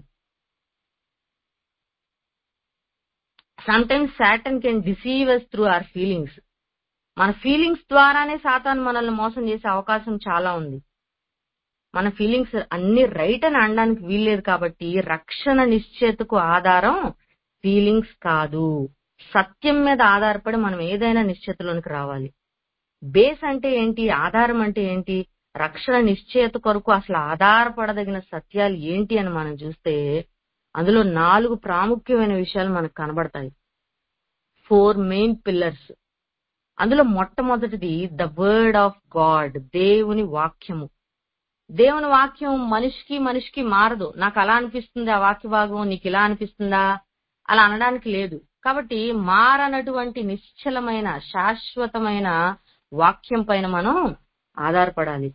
sometimes Satan can deceive us through our feelings మన ఫీలింగ్స్ ద్వారానే సాతాన్ మనల్ని మోసం చేసే అవకాశం చాలా ఉంది మన ఫీలింగ్స్ అన్ని రైట్ అని అనడానికి వీల్లేదు కాబట్టి రక్షణ నిశ్చయతకు ఆధారం ఫీలింగ్స్ కాదు సత్యం మీద ఆధారపడి మనం ఏదైనా నిశ్చయతలోనికి రావాలి బేస్ అంటే ఏంటి ఆధారం అంటే ఏంటి రక్షణ నిశ్చయత కొరకు అసలు ఆధారపడదగిన సత్యాలు ఏంటి అని మనం చూస్తే అందులో నాలుగు ప్రాముఖ్యమైన విషయాలు మనకు కనబడతాయి ఫోర్ మెయిన్ పిల్లర్స్ అందులో మొట్టమొదటిది ద వర్డ్ ఆఫ్ గాడ్ దేవుని వాక్యము దేవుని వాక్యం మనిషికి మనిషికి మారదు నాకు అలా అనిపిస్తుంది ఆ వాక్య భాగం నీకు ఇలా అనిపిస్తుందా అలా అనడానికి లేదు కాబట్టి మారనటువంటి నిశ్చలమైన శాశ్వతమైన వాక్యం పైన మనం ఆధారపడాలి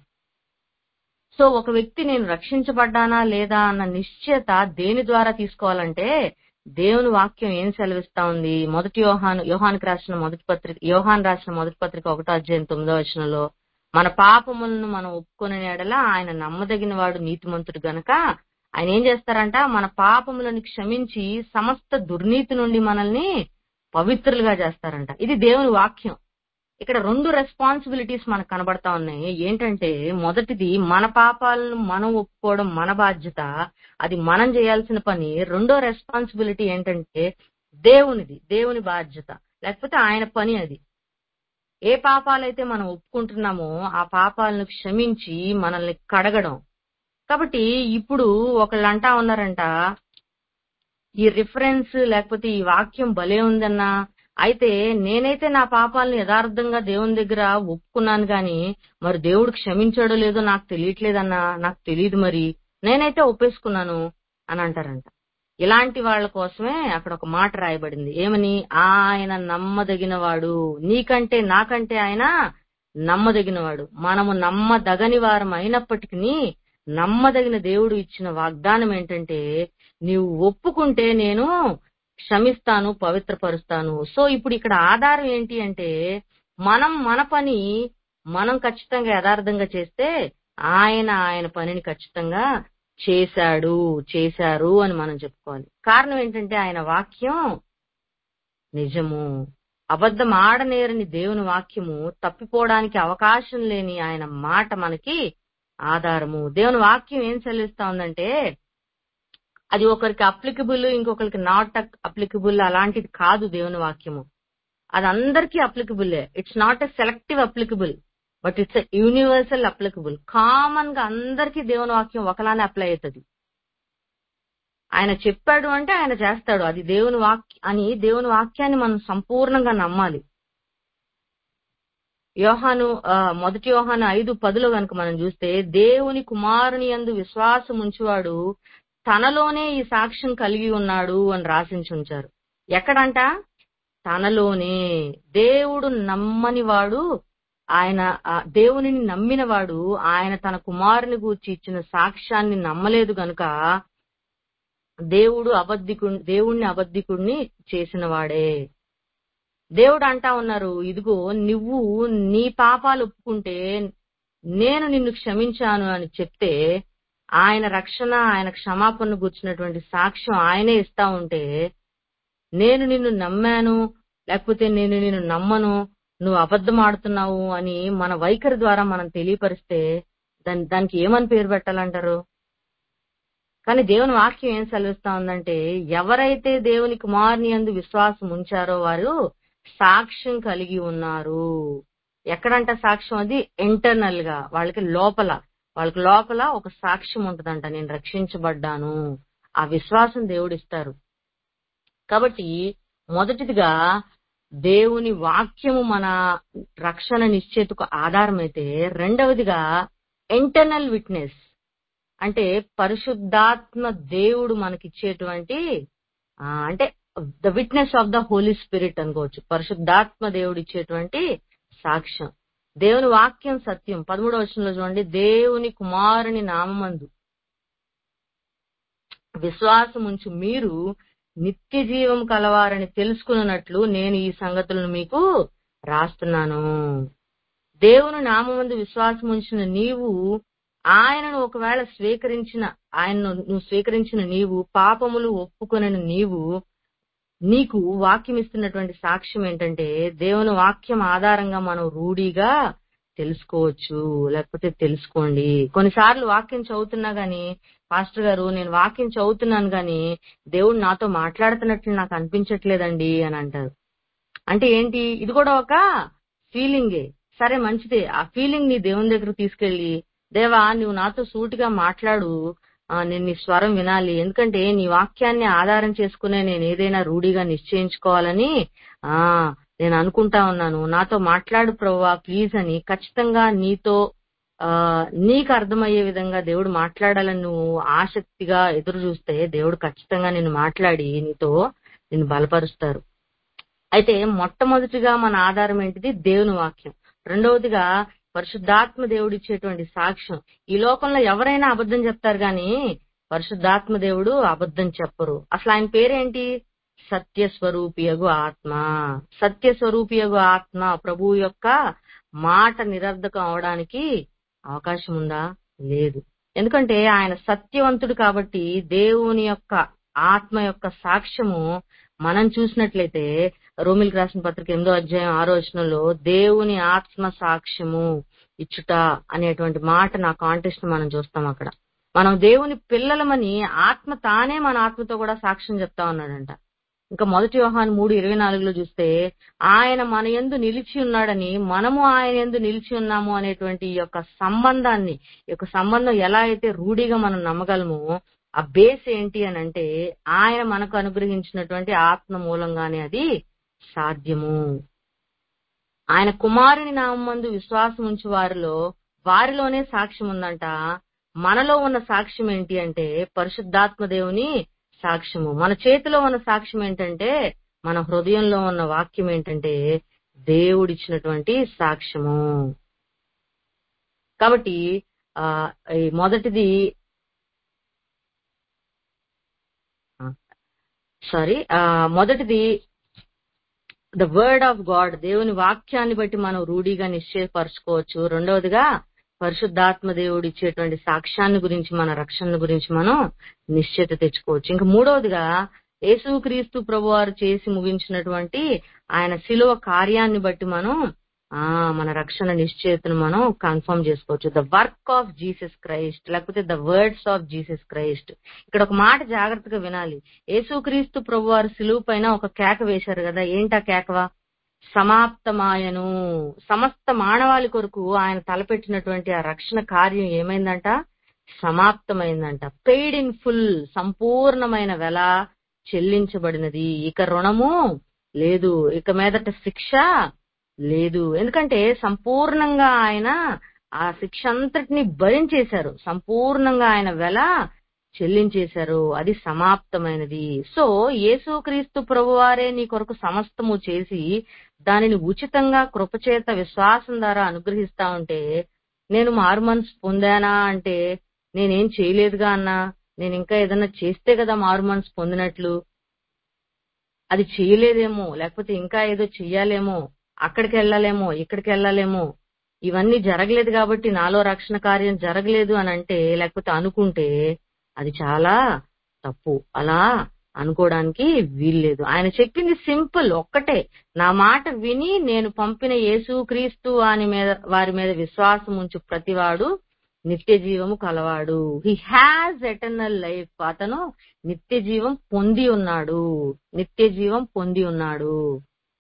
సో ఒక వ్యక్తి నేను రక్షించబడ్డానా లేదా అన్న నిశ్చయత దేని ద్వారా తీసుకోవాలంటే దేవుని వాక్యం ఏం సెలవిస్తా ఉంది మొదటి యోహాను యోహానికి రాసిన మొదటి పత్రిక యోహాన్ రాసిన మొదటి పత్రిక ఒకటో అధ్యాయం తొమ్మిదో వచనంలో మన పాపములను మనం ఒప్పుకునే ఎడల ఆయన నమ్మదగిన వాడు నీతిమంతుడు గనక ఆయన ఏం చేస్తారంట మన పాపములను క్షమించి సమస్త దుర్నీతి నుండి మనల్ని పవిత్రులుగా చేస్తారంట ఇది దేవుని వాక్యం ఇక్కడ రెండు రెస్పాన్సిబిలిటీస్ మనకు కనబడతా ఉన్నాయి ఏంటంటే మొదటిది మన పాపాలను మనం ఒప్పుకోవడం మన బాధ్యత అది మనం చేయాల్సిన పని రెండో రెస్పాన్సిబిలిటీ ఏంటంటే దేవునిది దేవుని బాధ్యత లేకపోతే ఆయన పని అది ఏ పాపాలైతే మనం ఒప్పుకుంటున్నామో ఆ పాపాలను క్షమించి మనల్ని కడగడం కాబట్టి ఇప్పుడు ఒకళ్ళు అంటా ఉన్నారంట ఈ రిఫరెన్స్ లేకపోతే ఈ వాక్యం భలే ఉందన్నా అయితే నేనైతే నా పాపాలను యథార్థంగా దేవుని దగ్గర ఒప్పుకున్నాను గాని మరి దేవుడు క్షమించాడో లేదో నాకు తెలియట్లేదన్నా నాకు తెలియదు మరి నేనైతే ఒప్పేసుకున్నాను అని అంటారంట ఇలాంటి వాళ్ళ కోసమే అక్కడ ఒక మాట రాయబడింది ఏమని ఆయన నమ్మదగినవాడు నీకంటే నాకంటే ఆయన నమ్మదగినవాడు మనము నమ్మదగని వారం అయినప్పటికీ నమ్మదగిన దేవుడు ఇచ్చిన వాగ్దానం ఏంటంటే నీవు ఒప్పుకుంటే నేను క్షమిస్తాను పవిత్రపరుస్తాను సో ఇప్పుడు ఇక్కడ ఆధారం ఏంటి అంటే మనం మన పని మనం ఖచ్చితంగా యథార్థంగా చేస్తే ఆయన ఆయన పనిని ఖచ్చితంగా చేశాడు చేశారు అని మనం చెప్పుకోవాలి కారణం ఏంటంటే ఆయన వాక్యం నిజము అబద్ధం ఆడనేరని దేవుని వాక్యము తప్పిపోవడానికి అవకాశం లేని ఆయన మాట మనకి ఆధారము దేవుని వాక్యం ఏం సెలవిస్తా ఉందంటే అది ఒకరికి అప్లికబుల్ ఇంకొకరికి నాట్ అప్లికబుల్ అలాంటిది కాదు దేవుని వాక్యము అది అందరికీ అప్లికబుల్లే it's not a selective applicable but it's universal applicable common గా అందరికీ దేవుని వాక్యం ఒకలానే అప్లై అవుతుంది ఆయన చెప్పాడు అంటే ఆయన చేస్తాడు అది దేవుని వాక్య అని దేవుని వాక్యాన్ని మనం సంపూర్ణంగా నమ్మాలి యోహాను ఆ, మొదటి యోహాను ఐదు పదులో గనుక మనం చూస్తే దేవుని కుమారుని యందు విశ్వాసం ఉంచువాడు తనలోనే ఈ సాక్ష్యం కలిగి ఉన్నాడు అని రాసించి ఉంచారు ఎక్కడంట తనలోనే దేవుడు నమ్మని వాడు ఆయన ఆ దేవునిని నమ్మినవాడు ఆయన తన కుమారుని గూర్చి ఇచ్చిన సాక్ష్యాన్ని నమ్మలేదు గనుక దేవుడు అబద్ధికు దేవుణ్ణి అబద్ధికుడిని చేసిన వాడే దేవుడు అంటా ఉన్నారు ఇదిగో నువ్వు నీ పాపాలు ఒప్పుకుంటే నేను నిన్ను క్షమించాను అని చెప్తే ఆయన రక్షణ ఆయన క్షమాపణ గుర్చినటువంటి సాక్ష్యం ఆయనే ఇస్తా ఉంటే నేను నిన్ను నమ్మాను లేకపోతే నేను నిన్ను నమ్మను నువ్వు అబద్ధం ఆడుతున్నావు అని మన వైఖరి ద్వారా మనం తెలియపరిస్తే దాని దానికి ఏమని పేరు పెట్టాలంటారు కానీ దేవుని వాక్యం ఏం సెలవిస్తా ఉందంటే ఎవరైతే దేవుని కుమారుని యందు విశ్వాసం ఉంచారో వారు సాక్ష్యం కలిగి ఉన్నారు ఎక్కడంట సాక్ష్యం అది ఇంటర్నల్ గా వాళ్ళకి లోపల వాళ్ళకి లోపల ఒక సాక్ష్యం ఉంటదంట నేను రక్షించబడ్డాను ఆ విశ్వాసం దేవుడిస్తారు కాబట్టి మొదటిదిగా దేవుని వాక్యము మన రక్షణ నిశ్చేతకు ఆధారమైతే రెండవదిగా ఇంటర్నల్ విట్నెస్ అంటే పరిశుద్ధాత్మ దేవుడు మనకిచ్చేటువంటి ఆ, అంటే the witness of the Holy Spirit అనుకోవచ్చు పరిశుద్ధాత్మ దేవుడు ఇచ్చేటువంటి సాక్ష్యం దేవుని వాక్యం సత్యం పదమూడవ వచనంలో చూడండి దేవుని కుమారుని నామందు విశ్వాసం ఉంచు మీరు నిత్య జీవం కలవారని తెలుసుకున్నట్లు నేను ఈ సంగతులను మీకు రాస్తున్నాను దేవుని నామందు విశ్వాసం ఉంచిన నీవు ఆయనను ఒకవేళ స్వీకరించిన ఆయనను నువ్వు స్వీకరించిన నీవు పాపములు ఒప్పుకొనని నీవు నీకు వాక్యం ఇస్తున్నటువంటి సాక్ష్యం ఏంటంటే దేవుని వాక్యం ఆధారంగా మనం రూఢిగా తెలుసుకోవచ్చు లేకపోతే తెలుసుకోండి కొన్నిసార్లు వాక్యం చదువుతున్నా గాని పాస్టర్ గారు నేను వాక్యం చదువుతున్నాను గాని దేవుడు నాతో మాట్లాడుతున్నట్లు నాకు అనిపించట్లేదండి అని అంటారు అంటే ఏంటి ఇది కూడా ఒక ఫీలింగే సరే మంచిదే ఆ ఫీలింగ్ నీ దేవుని దగ్గర తీసుకెళ్లి దేవా నువ్వు నాతో సూటిగా మాట్లాడు ఆ, నేను నీ స్వరం వినాలి ఎందుకంటే నీ వాక్యాన్ని ఆధారం చేసుకునే నేను ఏదైనా రూఢిగా నిశ్చయించుకోవాలని ఆ నేను అనుకుంటా ఉన్నాను నాతో మాట్లాడు ప్రవ్వా ప్లీజ్ అని ఖచ్చితంగా నీతో ఆ నీకు అర్థమయ్యే విధంగా దేవుడు మాట్లాడాలని నువ్వు ఆసక్తిగా ఎదురు చూస్తే దేవుడు ఖచ్చితంగా నిన్ను మాట్లాడి నీతో నిన్ను బలపరుస్తారు అయితే మొట్టమొదటిగా మన ఆధారం ఏంటిది దేవుని వాక్యం రెండవదిగా పరిశుద్ధాత్మ దేవుడు ఇచ్చేటువంటి సాక్ష్యం ఈ లోకంలో ఎవరైనా అబద్ధం చెప్తారు గాని పరిశుద్ధాత్మ దేవుడు అబద్ధం చెప్పరు అసలు ఆయన పేరేంటి సత్య స్వరూపియగు ఆత్మ సత్య స్వరూపియగు ఆత్మ ప్రభువు యొక్క మాట నిరర్ధకం అవడానికి అవకాశం ఉందా లేదు ఎందుకంటే ఆయన సత్యవంతుడు కాబట్టి దేవుని యొక్క ఆత్మ యొక్క సాక్ష్యము మనం చూసినట్లయితే రోమిల్ రాసిన పత్రిక ఎనిమిదో అధ్యాయం ఆరో వచనంలో దేవుని ఆత్మ సాక్ష్యము ఇచ్చుట అనేటువంటి మాట నా కాంటెస్ట్ మనం చూస్తాం అక్కడ మనం దేవుని పిల్లలమని ఆత్మ తానే మన ఆత్మతో కూడా సాక్ష్యం చెప్తా ఉన్నాడంట ఇంకా మొదటి వ్యవహాన్ మూడు ఇరవై నాలుగులో చూస్తే ఆయన మన యందు నిలిచి ఉన్నాడని మనము ఆయన యందు నిలిచి ఉన్నాము అనేటువంటి ఈ యొక్క సంబంధాన్ని ఈ యొక్క సంబంధం ఎలా అయితే రూఢిగా మనం నమ్మగలమో ఆ బేస్ ఏంటి అని అంటే ఆయన మనకు అనుగ్రహించినటువంటి ఆత్మ మూలంగానే అది సాధ్యము ఆయన కుమారుని నామందు విశ్వాసం ఉంచి వారిలో వారిలోనే సాక్ష్యం ఉందంట మనలో ఉన్న సాక్ష్యం ఏంటి అంటే పరిశుద్ధాత్మ దేవుని సాక్ష్యము మన చేతిలో ఉన్న సాక్ష్యం ఏంటంటే మన హృదయంలో ఉన్న వాక్యం ఏంటంటే దేవుడిచ్చినటువంటి సాక్ష్యము కాబట్టి ఆ ఈ మొదటిది సారీ మొదటిది ద వర్డ్ ఆఫ్ గాడ్ దేవుని వాక్యాన్ని బట్టి మనం రూఢిగా నిశ్చయపరచుకోవచ్చు రెండవదిగా పరిశుద్ధాత్మ దేవుడు ఇచ్చేటువంటి సాక్ష్యాన్ని గురించి మన రక్షణ గురించి మనం నిశ్చయత తెచ్చుకోవచ్చు ఇంకా మూడవదిగా యేసుక్రీస్తు ప్రభు వారు చేసి ముగించినటువంటి ఆయన శిలువ కార్యాన్ని బట్టి మనం ఆ మన రక్షణ నిశ్చయతను మనం కన్ఫర్మ్ చేసుకోవచ్చు the work of Jesus Christ లేకపోతే the words of Jesus Christ ఇక్కడ ఒక మాట జాగ్రత్తగా వినాలి యేసుక్రీస్తు ప్రభు వారు శిలువ పైన ఒక కేక వేశారు కదా ఏంటా కేకవా సమాప్తమాయను సమస్త మానవాళి కొరకు ఆయన తలపెట్టినటువంటి ఆ రక్షణ కార్యం ఏమైందంట సమాప్తమైందంట పెయిడ్ ఇన్ ఫుల్ సంపూర్ణమైన వెల చెల్లించబడినది ఇక రుణము లేదు ఇక మీదట శిక్ష లేదు ఎందుకంటే సంపూర్ణంగా ఆయన ఆ శిక్ష అంతటిని భరించేశారు సంపూర్ణంగా ఆయన వెల చెల్లించేశారు అది సమాప్తమైనది సో యేసుక్రీస్తు ప్రభువారే నీ కొరకు సమస్తము చేసి దానిని ఉచితంగా కృపచేత విశ్వాసం ద్వారా అనుగ్రహిస్తా ఉంటే నేను మారు మనసు పొందానా అంటే నేనేం చేయలేదుగా అన్నా నేను ఇంకా ఏదన్నా చేస్తే కదా మారు మనసు పొందినట్లు అది చేయలేదేమో లేకపోతే ఇంకా ఏదో చెయ్యాలేమో అక్కడికి వెళ్ళాలేమో ఇక్కడికి వెళ్ళాలేమో ఇవన్నీ జరగలేదు కాబట్టి నాలో రక్షణ కార్యం జరగలేదు అని అంటే లేకపోతే అనుకుంటే అది చాలా తప్పు అలా అనుకోవడానికి వీల్లేదు ఆయన చెప్పింది సింపుల్ ఒక్కటే నా మాట విని నేను పంపిన యేసు క్రీస్తు వాని మీద వారి మీద విశ్వాసం ఉంచు ప్రతివాడు నిత్య జీవము కలవాడు హీ హ్యాజ్ ఎటర్నల్ లైఫ్ అతను నిత్య జీవం పొంది ఉన్నాడు నిత్య జీవం పొంది ఉన్నాడు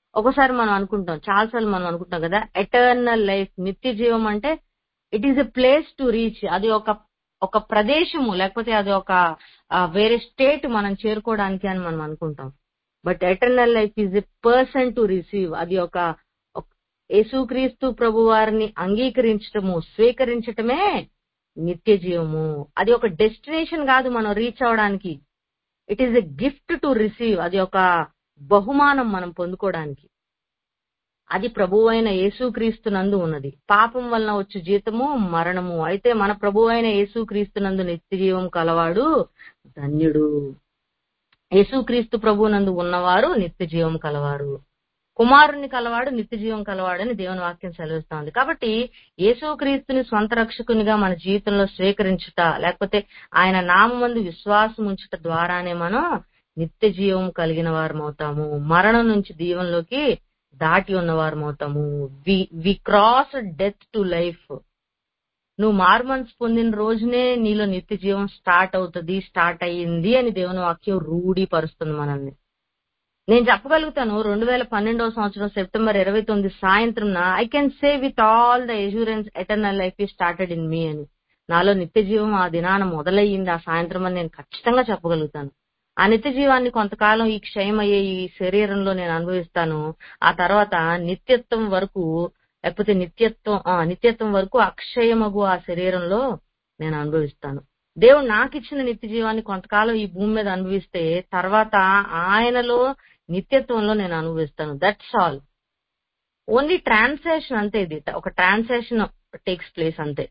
ఒకసారి మనం అనుకుంటాం చాలాసార్లు మనం అనుకుంటాం కదా ఎటర్నల్ లైఫ్ నిత్య జీవం అంటే it is a place to reach అది ఒక ఒక ప్రదేశము లేకపోతే అది ఒక ఆ, వేరే స్టేట్ మనం చేరుకోవడానికి అని మనం అనుకుంటాం but eternal life is a person to receive అది ఒక ఒక- యేసుక్రీస్తు ప్రభు వారిని అంగీకరించటము స్వీకరించటమే నిత్య జీవము అది ఒక డెస్టినేషన్ కాదు మనం రీచ్ అవడానికి it is a gift to receive అది ఒక బహుమానం మనం పొందుకోవడానికి అది ప్రభువైన యేసుక్రీస్తునందు ఉన్నది పాపం వలన వచ్చు జీతము మరణము అయితే మన ప్రభువైన యేసుక్రీస్తునందు నిత్య జీవం కలవాడు ధన్యుడు యేసుక్రీస్తు ప్రభువునందు ఉన్నవారు నిత్య జీవం కలవారు కుమారుని కలవాడు నిత్య జీవం కలవాడని దేవుని వాక్యం సెలవిస్తోంది కాబట్టి యేసుక్రీస్తుని స్వంత రక్షకునిగా మన జీవితంలో స్వీకరించుట లేకపోతే ఆయన నామందు విశ్వాసం ఉంచుట ద్వారానే మనం నిత్య జీవం కలిగిన వారం అవుతాము మరణం నుంచి దీవంలోకి దాటి ఉన్నవారం అవుతాము we we cross death to life నువ్వు మార్మన్స్ పొందిన రోజునే నీలో నిత్య జీవం స్టార్ట్ అవుతుంది స్టార్ట్ అయ్యింది అని దేవుని వాక్యం రూఢీపరుస్తుంది మనల్ని నేను చెప్పగలుగుతాను రెండు వేల పన్నెండవ సంవత్సరం సెప్టెంబర్ ఇరవై తొమ్మిది సాయంత్రం I can say with all the assurance eternal life he started in me అని నాలో నిత్య జీవం ఆ దినాన మొదలయ్యింది ఆ సాయంత్రం అని నేను ఖచ్చితంగా చెప్పగలుగుతాను ఆ నిత్య జీవాన్ని కొంతకాలం ఈ క్షయమయ్యే ఈ శరీరంలో నేను అనుభవిస్తాను ఆ తర్వాత నిత్యత్వం వరకు లేకపోతే నిత్యత్వం ఆ, నిత్యత్వం వరకు అక్షయమగు ఆ శరీరంలో నేను అనుభవిస్తాను దేవుడు నాకు ఇచ్చిన నిత్య జీవాన్ని కొంతకాలం ఈ భూమి మీద అనుభవిస్తే తర్వాత ఆయనలో నిత్యత్వంలో నేను అనుభవిస్తాను దట్స్ ఆల్ ఓన్లీ ట్రాన్సాక్షన్ అంతే ఇది ఒక ట్రాన్సాక్షన్ టేక్స్ ప్లేస్ అంతే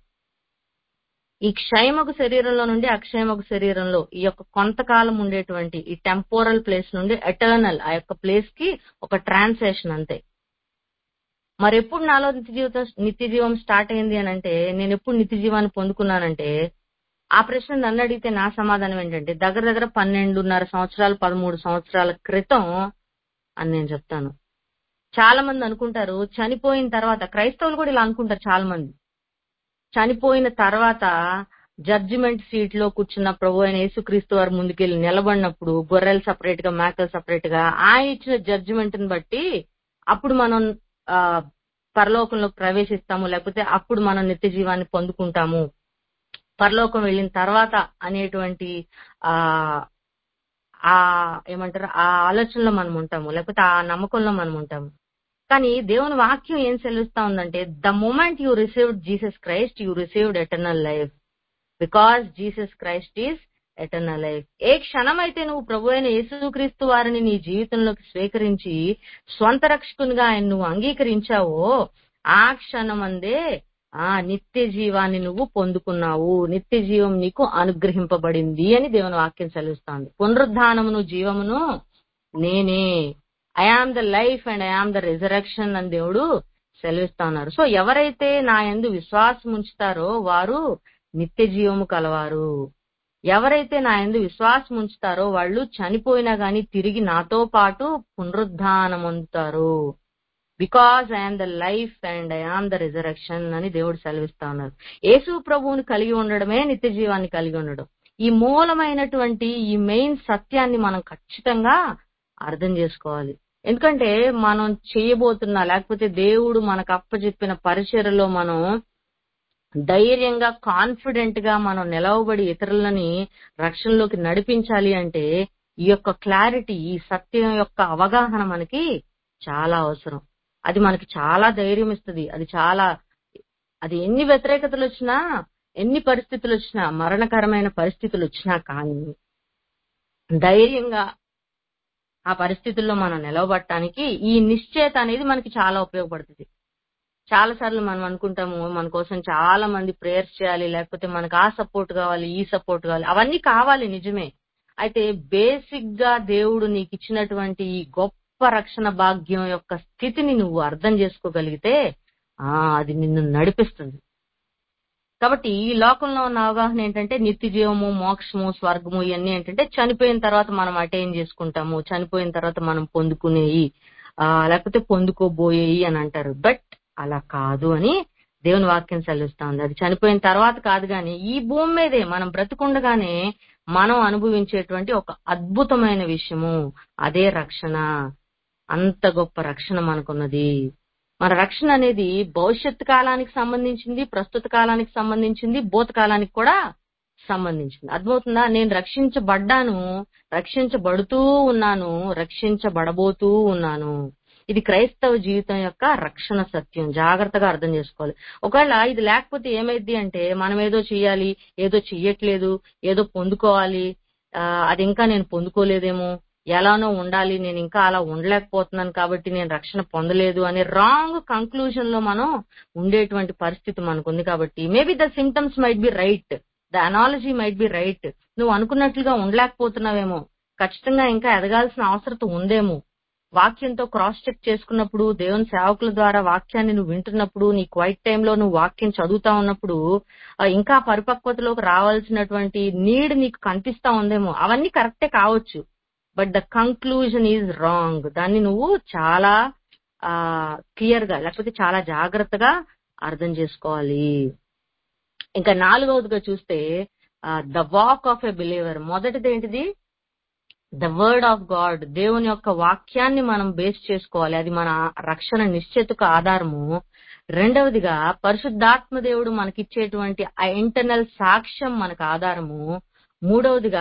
ఈ క్షయమగు శరీరంలో నుండి అక్షయమగు శరీరంలో ఈ యొక్క కొంతకాలం ఉండేటువంటి ఈ టెంపోరల్ ప్లేస్ నుండి ఎటర్నల్ ఆ యొక్క ప్లేస్ కి ఒక ట్రాన్సాక్షన్ అంతే మరి ఎప్పుడు నాలో నిత్య జీవితం నిత్య జీవం స్టార్ట్ అయింది అని అంటే నేను ఎప్పుడు నిత్య జీవాన్ని పొందుకున్నానంటే ఆ ప్రశ్న నన్ను అడిగితే నా సమాధానం ఏంటంటే దగ్గర దగ్గర పన్నెండున్నర సంవత్సరాలు పదమూడు సంవత్సరాల క్రితం అని నేను చెప్తాను చాలా మంది అనుకుంటారు చనిపోయిన తర్వాత క్రైస్తవులు కూడా ఇలా అనుకుంటారు చాలా మంది చనిపోయిన తర్వాత జడ్జిమెంట్ సీట్ లో కూర్చున్న ప్రభు అయిన యేసుక్రీస్తు వారు ముందుకెళ్లి నిలబడినప్పుడు గొర్రెలు సపరేట్ గా మేకలు సపరేట్ గా ఆయన ఇచ్చిన జడ్జిమెంట్ ని బట్టి అప్పుడు మనం ఆ పరలోకంలోకి ప్రవేశిస్తాము లేకపోతే అప్పుడు మనం నిత్య జీవాన్ని పొందుకుంటాము పరలోకం వెళ్ళిన తర్వాత అనేటువంటి ఆ ఆ ఏమంటారు ఆ ఆలోచనలో మనం ఉంటాము లేకపోతే ఆ నమ్మకంలో మనం ఉంటాము కానీ దేవుని వాక్యం ఏం సెలవిస్తా ఉందంటే the moment you received Jesus Christ you received eternal life because Jesus Christ is eternal life ఏ క్షణమైతే నువ్వు ప్రభు అయిన యేసుక్రీస్తు వారిని నీ జీవితంలోకి స్వీకరించి స్వంత రక్షకునిగా ఆయన నువ్వు అంగీకరించావో ఆ క్షణమందే ఆ నిత్య జీవాన్ని నువ్వు పొందుకున్నావు నిత్య జీవం నీకు అనుగ్రహింపబడింది అని దేవుని వాక్యం సెలవిస్తోంది పునరుద్ధానమును జీవమును నేనే I am the life and I am the resurrection అని దేవుడు సెలవిస్తా ఉన్నారు సో ఎవరైతే నా యందు విశ్వాసం ఉంచుతారో వారు నిత్య జీవము కలవారు ఎవరైతే నా యందు విశ్వాసం ఉంచుతారో వాళ్ళు చనిపోయినా గాని తిరిగి నాతో పాటు పునరుద్ధానం పొందుతారు because I'm the life and I am the resurrection అని దేవుడు సెలవిస్తా ఉన్నారు యేసు ప్రభువుని కలిగి ఉండడమే నిత్య జీవాన్ని కలిగి ఉండడం ఈ మూలమైనటువంటి ఈ మెయిన్ సత్యాన్ని మనం ఖచ్చితంగా అర్థం చేసుకోవాలి ఎందుకంటే మనం చేయబోతున్న లేకపోతే దేవుడు మనకు అప్పచెప్పిన పరిచయలో మనం ధైర్యంగా కాన్ఫిడెంట్ గా మనం నిలవబడి ఇతరులని రక్షణలోకి నడిపించాలి అంటే ఈ యొక్క క్లారిటీ ఈ సత్యం యొక్క అవగాహన మనకి చాలా అవసరం అది మనకి చాలా ధైర్యం ఇస్తుంది అది చాలా అది ఎన్ని వ్యతిరేకతలు వచ్చినా ఎన్ని పరిస్థితులు వచ్చినా మరణకరమైన పరిస్థితులు వచ్చినా కానీ ధైర్యంగా ఆ పరిస్థితుల్లో మనం నిలవబట్టడానికి ఈ నిశ్చయత అనేది మనకి చాలా ఉపయోగపడుతుంది చాలా సార్లు మనం అనుకుంటాము మన కోసం చాలా మంది ప్రేయర్స్ చేయాలి లేకపోతే మనకు ఆ సపోర్ట్ కావాలి ఈ సపోర్ట్ కావాలి అవన్నీ కావాలి నిజమే అయితే బేసిక్ గా దేవుడు నీకు ఇచ్చినటువంటి ఈ గొప్ప రక్షణ భాగ్యం యొక్క స్థితిని నువ్వు అర్థం చేసుకోగలిగితే ఆ అది నిన్ను నడిపిస్తుంది కాబట్టి ఈ లోకంలో ఉన్న అవగాహన ఏంటంటే నిత్య జీవము మోక్షము స్వర్గము ఇవన్నీ ఏంటంటే చనిపోయిన తర్వాత మనం అటైన్ చేసుకుంటాము చనిపోయిన తర్వాత మనం పొందుకునేవి ఆ లేకపోతే పొందుకోబోయేవి అని అంటారు బట్ అలా కాదు అని దేవుని వాక్యం సెలవిస్తా ఉంది అది చనిపోయిన తర్వాత కాదు గాని ఈ భూమి మీదే మనం బ్రతుకుండగానే మనం అనుభవించేటువంటి ఒక అద్భుతమైన విషయము అదే రక్షణ అంత గొప్ప రక్షణ మనకున్నది మన రక్షణ అనేది భవిష్యత్ కాలానికి సంబంధించింది ప్రస్తుత కాలానికి సంబంధించింది భూతకాలానికి కూడా సంబంధించింది అర్థమవుతుందా నేను రక్షించబడ్డాను రక్షించబడుతూ ఉన్నాను రక్షించబడబోతూ ఉన్నాను ఇది క్రైస్తవ జీవితం యొక్క రక్షణ సత్యం జాగ్రత్తగా అర్థం చేసుకోవాలి ఒకవేళ ఇది లేకపోతే ఏమైద్ది అంటే మనం ఏదో చెయ్యాలి ఏదో చెయ్యట్లేదు ఏదో పొందుకోవాలి ఆ, అది ఇంకా నేను పొందుకోలేదేమో ఎలానో ఉండాలి నేను ఇంకా అలా ఉండలేకపోతున్నాను కాబట్టి నేను రక్షణ పొందలేదు అనే రాంగ్ కంక్లూజన్ లో మనం ఉండేటువంటి పరిస్థితి మనకు ఉంది కాబట్టి maybe the symptoms might be right the analogy might be right నువ్వు అనుకున్నట్లుగా ఉండలేకపోతున్నావేమో ఖచ్చితంగా ఇంకా ఎదగాల్సిన అవసరం ఉందేమో వాక్యంతో క్రాస్ చెక్ చేసుకున్నప్పుడు దేవుని సేవకుల ద్వారా వాక్యాన్ని నువ్వు వింటున్నప్పుడు నీ క్వైట్ టైంలో నువ్వు వాక్యం చదువుతా ఉన్నప్పుడు ఆ, ఇంకా పరిపక్వతలోకి రావాల్సినటువంటి నీడ్ నీకు కనిపిస్తా ఉందేమో అవన్నీ కరెక్టే కావచ్చు but the conclusion is wrong దాన్ని నువ్వు చాలా ఆ క్లియర్ గా లేకపోతే చాలా జాగ్రత్తగా అర్థం చేసుకోవాలి ఇంకా నాలుగవదిగా చూస్తే the walk of a believer మొదటిది ఏంటిది ద వర్డ్ ఆఫ్ గాడ్ దేవుని యొక్క వాక్యాన్ని మనం బేస్ చేసుకోవాలి అది మన రక్షణ నిశ్చితకు ఆధారము రెండవదిగా పరిశుద్ధాత్మ దేవుడు మనకిచ్చేటువంటి ఆ ఇంటర్నల్ సాక్ష్యం మనకు ఆధారము మూడవదిగా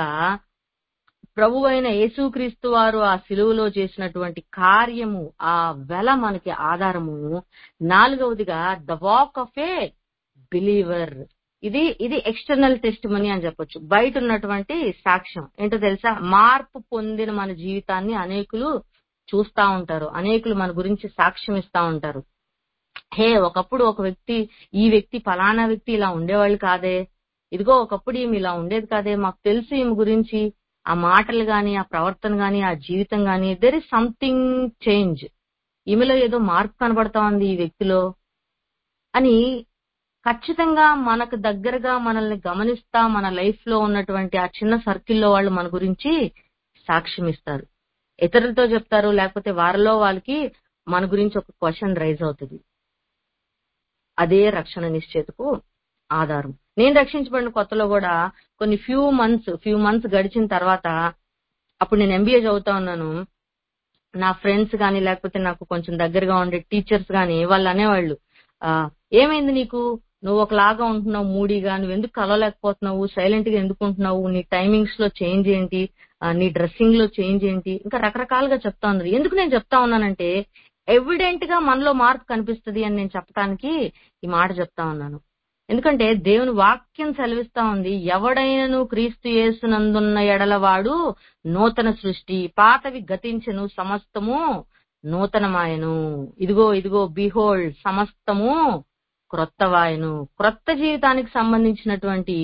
ప్రభు అయిన యేసుక్రీస్తు వారు ఆ సిలువలో చేసినటువంటి కార్యము ఆ వెల మనకి ఆధారము నాలుగవదిగా the walk of a believer ఇది ఇది ఎక్స్టర్నల్ టెస్ట్ మనీ అని చెప్పొచ్చు బయట ఉన్నటువంటి సాక్ష్యం ఏంటో తెలుసా మార్పు పొందిన మన జీవితాన్ని అనేకులు చూస్తా ఉంటారు అనేకులు మన గురించి సాక్ష్యం ఇస్తా ఉంటారు హే ఒకప్పుడు ఒక వ్యక్తి ఈ వ్యక్తి ఫలానా వ్యక్తి ఇలా ఉండేవాళ్ళు కాదే ఇదిగో ఒకప్పుడు ఈమె ఇలా ఉండేది కాదే మాకు తెలుసు ఈమె గురించి ఆ మాటలు గాని ఆ ప్రవర్తన గాని ఆ జీవితం గాని దెర్ ఇస్ సంథింగ్ చేంజ్ ఈమెలో ఏదో మార్పు కనబడతా ఉంది ఈ వ్యక్తిలో అని ఖచ్చితంగా మనకు దగ్గరగా మనల్ని గమనిస్తా మన లైఫ్ లో ఉన్నటువంటి ఆ చిన్న సర్కిల్లో వాళ్ళు మన గురించి సాక్ష్యం ఇస్తారు ఇతరులతో చెప్తారు లేకపోతే వారిలో వాళ్ళకి మన గురించి ఒక క్వశ్చన్ రైజ్ అవుతుంది అదే రక్షణ నిశ్చేతకు ఆధారం నేను రక్షించబడిన కొత్తలో కూడా కొన్ని ఫ్యూ మంత్స్ ఫ్యూ మంత్స్ గడిచిన తర్వాత అప్పుడు నేను ఎంబీఏ చదువుతా ఉన్నాను నా ఫ్రెండ్స్ గాని లేకపోతే నాకు కొంచెం దగ్గరగా ఉండే టీచర్స్ గాని వాళ్ళు అనేవాళ్ళు ఆ ఏమైంది నీకు నువ్వు ఒకలాగా ఉంటున్నావు మూడీగా నువ్వు ఎందుకు కలవలేకపోతున్నావు సైలెంట్ గా ఎందుకు ఉంటున్నావు నీ టైమింగ్స్ లో చేంజ్ ఏంటి ఆ, నీ డ్రెస్సింగ్ లో చేంజ్ ఏంటి ఇంకా రకరకాలుగా చెప్తా ఉన్నారు ఎందుకు నేను చెప్తా ఉన్నానంటే ఎవిడెంట్ గా మనలో మార్పు కనిపిస్తుంది అని నేను చెప్పడానికి ఈ మాట చెప్తా ఉన్నాను ఎందుకంటే దేవుని వాక్యం సెలవిస్తా ఉంది ఎవడైనను క్రీస్తు యేసునందున్న ఎడలవాడు నూతన సృష్టి పాతవి గతించెను సమస్తము నూతనమాయను ఇదిగో ఇదిగో బిహోల్డ్ సమస్తము క్రొత్తవాయను క్రొత్త జీవితానికి సంబంధించినటువంటి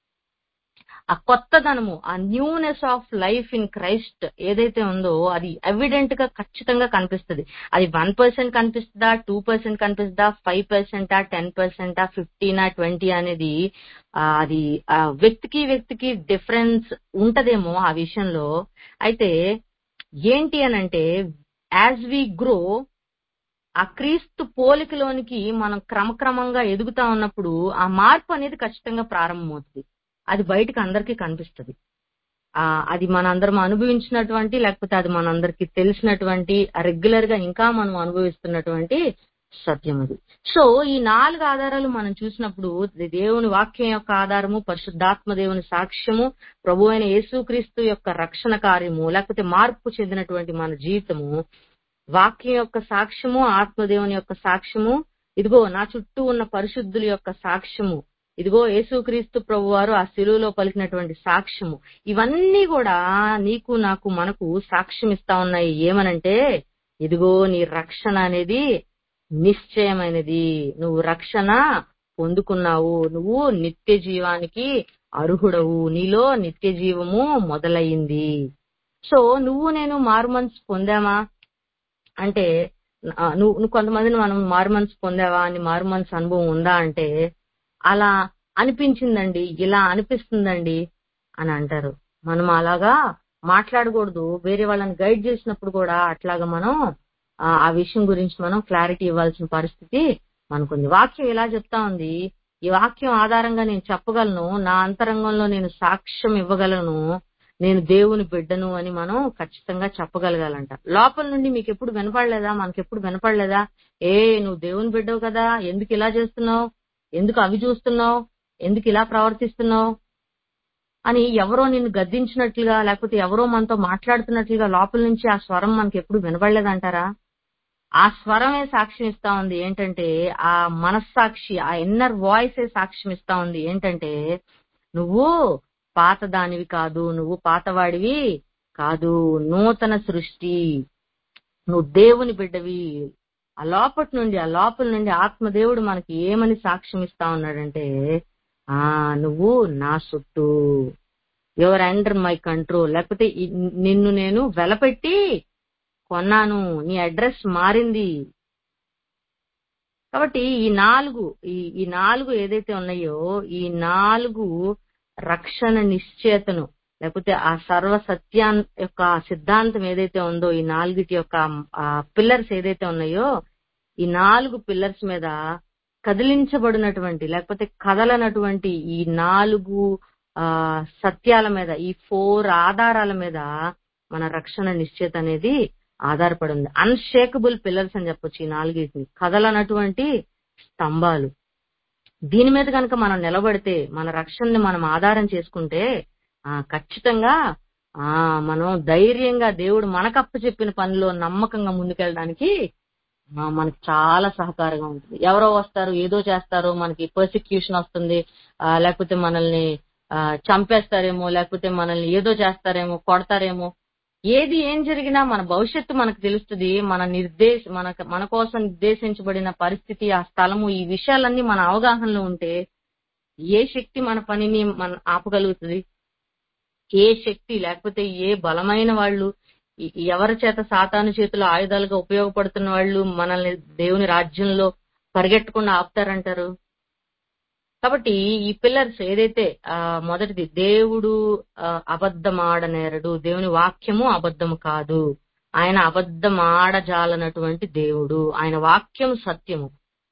ఆ కొత్తదనము ఆ newness of life in Christ ఏదైతే ఉందో అది ఎవిడెంట్ గా ఖచ్చితంగా కనిపిస్తుంది అది వన్ పర్సెంట్ కనిపిస్తుందా టూ పర్సెంట్ కనిపిస్తుందా ఫైవ్ పర్సెంటా టెన్ పర్సెంటా ఫిఫ్టీనా ట్వంటీ అనేది ఆ, అది ఆ వ్యక్తికి వ్యక్తికి డిఫరెన్స్ ఉంటదేమో ఆ విషయంలో అయితే ఏంటి అనంటే యాజ్ వి గ్రో ఆ క్రీస్తు పోలికలోనికి మనం క్రమక్రమంగా ఎదుగుతా ఉన్నప్పుడు ఆ మార్పు అనేది ఖచ్చితంగా ప్రారంభమవుతుంది అది బయటకు అందరికీ కనిపిస్తుంది ఆ అది మనందరం అనుభవించినటువంటి లేకపోతే అది మనందరికి తెలిసినటువంటి రెగ్యులర్ గా ఇంకా మనం అనుభవిస్తున్నటువంటి సత్యం అది సో ఈ నాలుగు ఆధారాలు మనం చూసినప్పుడు దే- దేవుని వాక్యం యొక్క ఆధారము పరిశుద్ధాత్మ దేవుని సాక్ష్యము ప్రభు అయిన యేసుక్రీస్తు యొక్క రక్షణ కార్యము లేకపోతే మార్పు చెందినటువంటి మన జీవితము వాక్యం యొక్క సాక్ష్యము ఆత్మదేవుని యొక్క సాక్ష్యము ఇదిగో నా చుట్టూ ఉన్న పరిశుద్ధుల యొక్క సాక్ష్యము ఇదిగో యేసుక్రీస్తు ప్రభు వారు ఆ శిలువలో పలికినటువంటి సాక్ష్యము ఇవన్నీ కూడా నీకు నాకు మనకు సాక్ష్యం ఇస్తా ఉన్నాయి ఏమనంటే ఇదిగో నీ రక్షణ అనేది నిశ్చయమైనది నువ్వు రక్షణ పొందుకున్నావు నువ్వు నిత్య జీవానికి అర్హుడవు నీలో నిత్య జీవము మొదలయ్యింది సో నువ్వు నేను మారుమనసు పొందామా అంటే ఆ, నువ్వు నువ్వు కొంతమందిని మనం మారుమనసు పొందావా అని మారుమనసు అనుభవం ఉందా అంటే అలా అనిపించిందండి ఇలా అనిపిస్తుందండి అని అంటారు మనం అలాగా మాట్లాడకూడదు వేరే వాళ్ళని గైడ్ చేసినప్పుడు కూడా అట్లాగా మనం ఆ ఆ విషయం గురించి మనం క్లారిటీ ఇవ్వాల్సిన పరిస్థితి మనకుంది వాక్యం ఇలా చెప్తా ఉంది ఈ వాక్యం ఆధారంగా నేను చెప్పగలను నా అంతరంగంలో నేను సాక్ష్యం ఇవ్వగలను నేను దేవుని బిడ్డను అని మనం ఖచ్చితంగా చెప్పగలగాలంట లోపల నుండి మీకు ఎప్పుడు వినపడలేదా మనకెప్పుడు వినపడలేదా ఏ నువ్వు దేవుని బిడ్డవు కదా ఎందుకు ఇలా చేస్తున్నావు ఎందుకు అవి చూస్తున్నావు ఎందుకు ఇలా ప్రవర్తిస్తున్నావు అని ఎవరో నిన్ను గద్దించినట్లుగా లేకపోతే ఎవరో మనతో మాట్లాడుతున్నట్లుగా లోపల నుంచి ఆ స్వరం మనకి ఎప్పుడు వినపడలేదంటారా ఆ స్వరమే సాక్ష్యం ఇస్తా ఉంది ఏంటంటే ఆ మనస్సాక్షి ఆ ఇన్నర్ వాయిసే సాక్ష్యం ఇస్తా ఉంది ఏంటంటే నువ్వు పాత దానివి కాదు నువ్వు పాతవాడివి కాదు నూతన సృష్టి నువ్వు దేవుని బిడ్డవి ఆ లోపటి నుండి ఆ లోపల నుండి ఆత్మదేవుడు మనకి ఏమని సాక్ష్యం ఇస్తా ఉన్నాడంటే ఆ నువ్వు నా సొత్తు యువర్ అండర్ మై కంట్రోల్ లేకపోతే ఈ- నిన్ను నేను వెలపెట్టి కొన్నాను నీ అడ్రస్ మారింది కాబట్టి ఈ నాలుగు ఈ ఈ నాలుగు ఏదైతే ఉన్నాయో ఈ నాలుగు రక్షణ నిశ్చయతను లేకపోతే ఆ సర్వ సత్యా యొక్క సిద్ధాంతం ఏదైతే ఉందో ఈ నాలుగిటి యొక్క పిల్లర్స్ ఏదైతే ఉన్నాయో ఈ నాలుగు పిల్లర్స్ మీద కదిలించబడినటువంటి లేకపోతే కదలనటువంటి ఈ నాలుగు ఆ సత్యాల మీద ఈ ఫోర్ ఆధారాల మీద మన రక్షణ నిశ్చయత అనేది ఆధారపడి ఉంది అన్షేకబుల్ పిల్లర్స్ అని చెప్పొచ్చు ఈ నాలుగిటిని కదలనటువంటి స్తంభాలు దీని మీద కనుక మనం నిలబడితే మన రక్షణని మనం ఆధారం చేసుకుంటే ఆ ఖచ్చితంగా ఆ మనం ధైర్యంగా దేవుడు మనకప్ప చెప్పిన పనిలో నమ్మకంగా ముందుకెళ్ళడానికి ఆ, మనకి చాలా సహకారంగా ఉంటుంది ఎవరో వస్తారు ఏదో చేస్తారు మనకి పర్సిక్యూషన్ వస్తుంది ఆ, లేకపోతే మనల్ని ఆ, చంపేస్తారేమో లేకపోతే మనల్ని ఏదో చేస్తారేమో కొడతారేమో ఏది ఏం జరిగినా మన భవిష్యత్తు మనకు తెలుస్తుంది మన నిర్దేశ మన మన కోసం నిర్దేశించబడిన పరిస్థితి ఆ స్థలము ఈ విషయాలన్నీ మన అవగాహనలో ఉంటే ఏ శక్తి మన పనిని మన ఆపగలుగుతుంది ఏ శక్తి లేకపోతే ఏ బలమైన వాళ్ళు ఈ- ఎవరి చేత సాతాను చేతిలో ఆయుధాలుగా ఉపయోగపడుతున్న వాళ్ళు మనల్ని దేవుని రాజ్యంలో పరిగెట్టకుండా ఆపుతారంటారు కాబట్టి ఈ పిల్లర్స్ ఏదైతే ఆ మొదటిది దేవుడు ఆ, అబద్ధమాడనేరడు దేవుని వాక్యము అబద్ధము కాదు ఆయన అబద్ధం ఆడజాలనటువంటి దేవుడు ఆయన వాక్యం సత్యము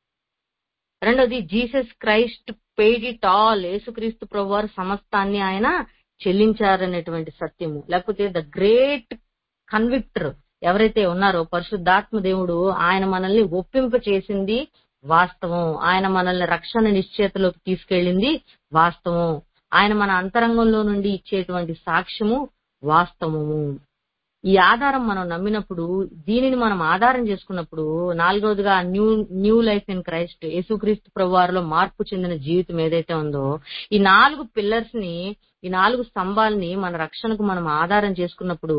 రెండోది Jesus Christ paid it all యేసుక్రీస్తు ప్రభు వారు సమస్తాన్ని ఆయన చెల్లించారనేటువంటి సత్యము లేకపోతే ద గ్రేట్ కన్విక్టర్ ఎవరైతే ఉన్నారో పరిశుద్ధాత్మ దేవుడు ఆయన మనల్ని ఒప్పింప చేసింది వాస్తవం ఆయన మనల్ని రక్షణ నిశ్చయతలోకి తీసుకెళ్ళింది వాస్తవం ఆయన మన అంతరంగంలో నుండి ఇచ్చేటువంటి సాక్ష్యము వాస్తవము ఈ ఆధారం మనం నమ్మినప్పుడు దీనిని మనం ఆధారం చేసుకున్నప్పుడు నాలుగవదిగా new new life in Christ యేసుక్రీస్తు ప్రభువారిలో మార్పు చెందిన జీవితం ఏదైతే ఉందో ఈ నాలుగు పిల్లర్స్ ని ఈ నాలుగు స్తంభాలని మన రక్షణకు మనం ఆధారం చేసుకున్నప్పుడు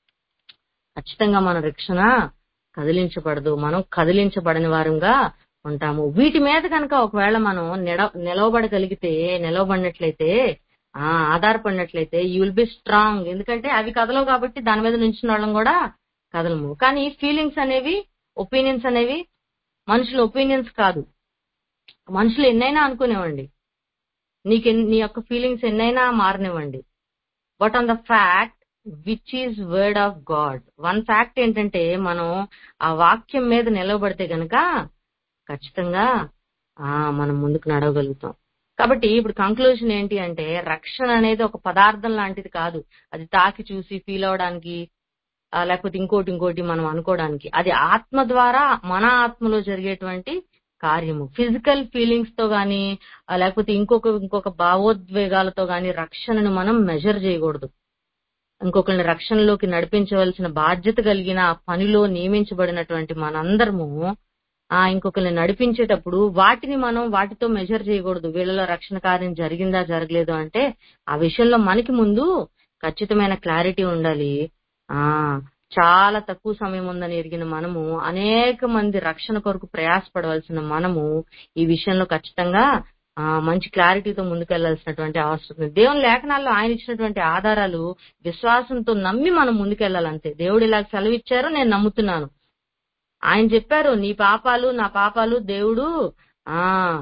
ఖచ్చితంగా మన రక్షణ కదిలించబడదు మనం కదిలించబడని వారంగా ఉంటాము వీటి మీద కనుక ఒకవేళ మనం నిడ నిలవబడగలిగితే నిలవబడినట్లయితే ఆ ఆధారపడినట్లయితే యూ విల్ బి స్ట్రాంగ్ ఎందుకంటే అవి కదలవు కాబట్టి దాని మీద నుంచిన వాళ్ళం కూడా కదలము కానీ ఫీలింగ్స్ అనేవి ఒపీనియన్స్ అనేవి మనుషుల ఒపీనియన్స్ కాదు మనుషులు ఎన్నైనా అనుకునేవ్వండి నీకు ఎన్- నీ యొక్క ఫీలింగ్స్ ఎన్నైనా మారనివ్వండి but on the fact which is word of God one fact ఏంటంటే మనం ఆ వాక్యం మీద నిలవబడితే గనక ఖచ్చితంగా ఆ మనం ముందుకు నడవగలుగుతాం కాబట్టి ఇప్పుడు కంక్లూజన్ ఏంటి అంటే రక్షణ అనేది ఒక పదార్థం లాంటిది కాదు అది తాకి చూసి ఫీల్ అవడానికి ఆ, లేకపోతే ఇంకోటి ఇంకోటి మనం అనుకోవడానికి అది ఆత్మ ద్వారా మన ఆత్మలో జరిగేటువంటి కార్యము ఫిజికల్ ఫీలింగ్స్ తో గాని ఆ, లేకపోతే ఇంకొక ఇంకొక భావోద్వేగాలతో గాని రక్షణను మనం మెజర్ చేయకూడదు ఇంకొకరిని రక్షణలోకి నడిపించవలసిన బాధ్యత కలిగిన ఆ పనిలో నియమించబడినటువంటి మనందరము ఆ ఇంకొకరిని నడిపించేటప్పుడు వాటిని మనం వాటితో మెజర్ చేయకూడదు వీళ్ళలో రక్షణ కార్యం జరిగిందా జరగలేదు అంటే ఆ విషయంలో మనకి ముందు ఖచ్చితమైన క్లారిటీ ఉండాలి ఆ చాలా తక్కువ సమయం ఉందని ఎరిగిన మనము అనేక మంది రక్షణ కొరకు ప్రయాసపడవలసిన మనము ఈ విషయంలో ఖచ్చితంగా ఆ మంచి క్లారిటీతో ముందుకెళ్లాల్సినటువంటి అవసరం ఉంది దేవుని లేఖనాల్లో ఆయన ఇచ్చినటువంటి ఆధారాలు విశ్వాసంతో నమ్మి మనం ముందుకెళ్లాలంతే దేవుడు ఇలా సెలవిచ్చారు నేను నమ్ముతున్నాను ఆయన చెప్పారు నీ పాపాలు నా పాపాలు దేవుడు ఆ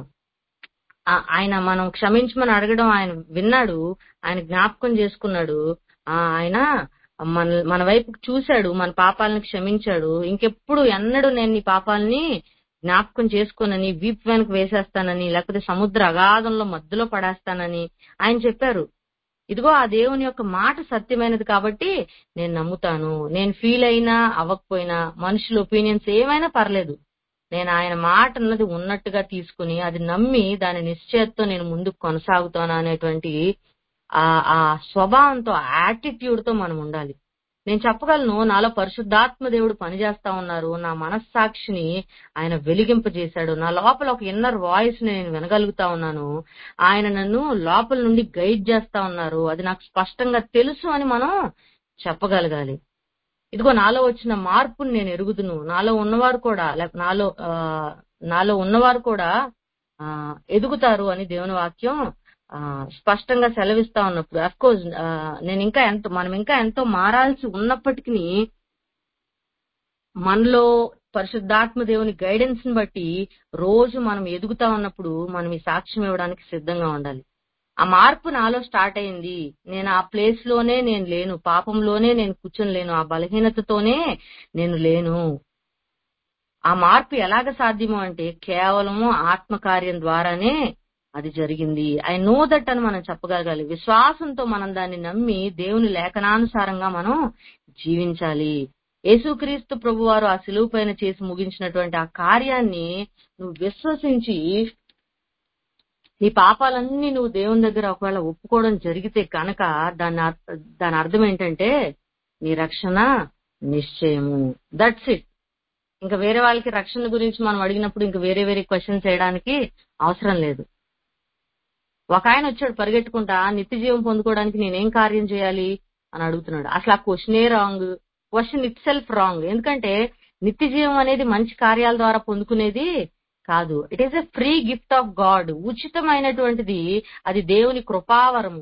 ఆ- ఆయన మనం క్షమించమని అడగడం ఆయన విన్నాడు ఆయన జ్ఞాపకం చేసుకున్నాడు ఆ ఆయన మన మన వైపుకి చూశాడు మన పాపాలను క్షమించాడు ఇంకెప్పుడు ఎన్నడూ నేను నీ పాపాలని జ్ఞాపకం చేసుకోనని వీప్ వెనక వేసేస్తానని లేకపోతే సముద్ర అగాధంలో మధ్యలో పడేస్తానని ఆయన చెప్పారు ఇదిగో ఆ దేవుని యొక్క మాట సత్యమైనది కాబట్టి నేను నమ్ముతాను నేను ఫీల్ అయినా అవ్వకపోయినా మనుషుల ఒపీనియన్స్ ఏమైనా పర్లేదు నేను ఆయన మాట అన్నది ఉన్నట్టుగా తీసుకుని అది నమ్మి దాని నిశ్చయతతో నేను ముందుకు కొనసాగుతాను అనేటువంటి ఆ ఆ స్వభావంతో యాటిట్యూడ్ తో మనం ఉండాలి నేను చెప్పగలను నాలో పరిశుద్ధాత్మ దేవుడు పనిచేస్తా ఉన్నారు నా మనస్సాక్షిని ఆయన వెలిగింపజేశాడు నా లోపల ఒక ఇన్నర్ వాయిస్ ని నేను వినగలుగుతా ఉన్నాను ఆయన నన్ను లోపల నుండి గైడ్ చేస్తా ఉన్నారు అది నాకు స్పష్టంగా తెలుసు అని మనం చెప్పగలగాలి ఇదిగో నాలో వచ్చిన మార్పుని నేను ఎరుగుదును నాలో ఉన్నవారు కూడా లేక నాలో ఆ, నాలో ఉన్నవారు కూడా ఆ, ఎదుగుతారు అని దేవుని వాక్యం ఆ, స్పష్టంగా సెలవిస్తా ఉన్నప్పుడు అఫ్ కోర్స్ నేను ఇంకా ఎంతో మనం ఇంకా ఎంతో మారాల్సి ఉన్నప్పటికీ మనలో పరిశుద్ధాత్మ దేవుని గైడెన్స్ ని బట్టి రోజు మనం ఎదుగుతా ఉన్నప్పుడు మనం ఈ సాక్ష్యం ఇవ్వడానికి సిద్ధంగా ఉండాలి ఆ మార్పు నాలో స్టార్ట్ అయింది నేను ఆ ప్లేస్ లోనే నేను లేను పాపంలోనే నేను కూర్చొని లేను ఆ బలహీనతతోనే నేను లేను ఆ మార్పు ఎలాగ సాధ్యము అంటే కేవలము ఆత్మకార్యం ద్వారానే అది జరిగింది ఐ నో దట్ అని మనం చెప్పగలగాలి విశ్వాసంతో మనం దాన్ని నమ్మి దేవుని లేఖనానుసారంగా మనం జీవించాలి యేసుక్రీస్తు ప్రభువారు ఆ సిలువు పైన చేసి ముగించినటువంటి ఆ కార్యాన్ని నువ్వు విశ్వసించి నీ పాపాలన్నీ నువ్వు దేవుని దగ్గర ఒకవేళ ఒప్పుకోవడం జరిగితే కనుక దాని అర్థ- దాని అర్థం ఏంటంటే నీ రక్షణ నిశ్చయము దట్స్ ఇట్ ఇంకా వేరే వాళ్ళకి రక్షణ గురించి మనం అడిగినప్పుడు ఇంకా వేరే వేరే క్వశ్చన్స్ చేయడానికి అవసరం లేదు ఒక ఆయన వచ్చాడు పరిగెట్టుకుంటా నిత్య జీవం పొందుకోవడానికి నేనేం కార్యం చేయాలి అని అడుగుతున్నాడు అసలు ఆ క్వశ్చనే wrong question itself wrong ఎందుకంటే నిత్య జీవం అనేది మంచి కార్యాల ద్వారా పొందుకునేది కాదు it is a free gift of God ఉచితమైనటువంటిది అది దేవుని కృపావరము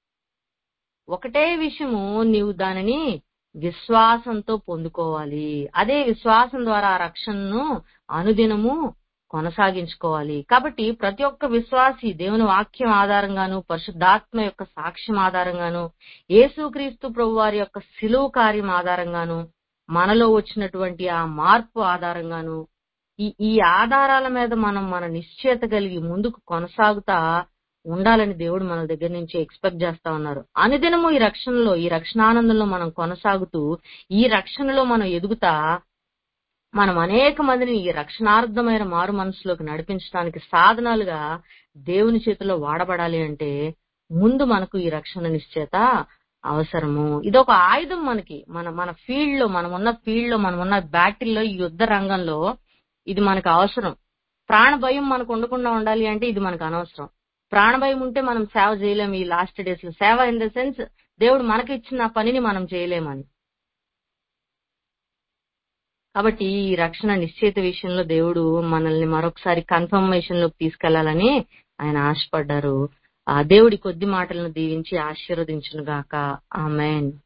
ఒకటే విషయము నీవు దానిని విశ్వాసంతో పొందుకోవాలి అదే విశ్వాసం ద్వారా ఆ రక్షణను అనుదినము కొనసాగించుకోవాలి కాబట్టి ప్రతి ఒక్క విశ్వాసి దేవుని వాక్యం ఆధారంగాను పరిశుద్ధాత్మ యొక్క సాక్ష్యం ఆధారంగాను యేసుక్రీస్తు ప్రభు వారి యొక్క సిలువు కార్యం ఆధారంగాను మనలో వచ్చినటువంటి ఆ మార్పు ఆధారంగాను ఈ ఈ ఆధారాల మీద మనం మన నిశ్చయత కలిగి ముందుకు కొనసాగుతా ఉండాలని దేవుడు మన దగ్గర నుంచి ఎక్స్పెక్ట్ చేస్తా ఉన్నారు అనుదినము ఈ రక్షణలో ఈ రక్షణానందంలో మనం కొనసాగుతూ ఈ రక్షణలో మనం ఎదుగుతా మనం అనేక మందిని ఈ రక్షణార్థమైన మారు మనసులోకి నడిపించడానికి సాధనాలుగా దేవుని చేతిలో వాడబడాలి అంటే ముందు మనకు ఈ రక్షణ నిశ్చేత అవసరము ఇది ఒక ఆయుధం మనకి మన మన ఫీల్డ్ లో మనం ఉన్న ఫీల్డ్ లో మనం ఉన్న బ్యాటిల్లో ఈ యుద్ధ రంగంలో ఇది మనకు అవసరం ప్రాణ భయం మనకు ఉండకుండా ఉండాలి అంటే ఇది మనకు అనవసరం ప్రాణ భయం ఉంటే మనం సేవ చేయలేము ఈ లాస్ట్ డేస్ లో సేవ ఇన్ ద సెన్స్ దేవుడు మనకి ఇచ్చిన పనిని మనం చేయలేమని కాబట్టి ఈ రక్షణ నిశ్చిత విషయంలో దేవుడు మనల్ని మరొకసారి కన్ఫర్మేషన్ లోకి తీసుకెళ్లాలని ఆయన ఆశపడ్డారు ఆ దేవుడి కొద్ది మాటలను దీవించి ఆశీర్వదించును గాక ఆమెన్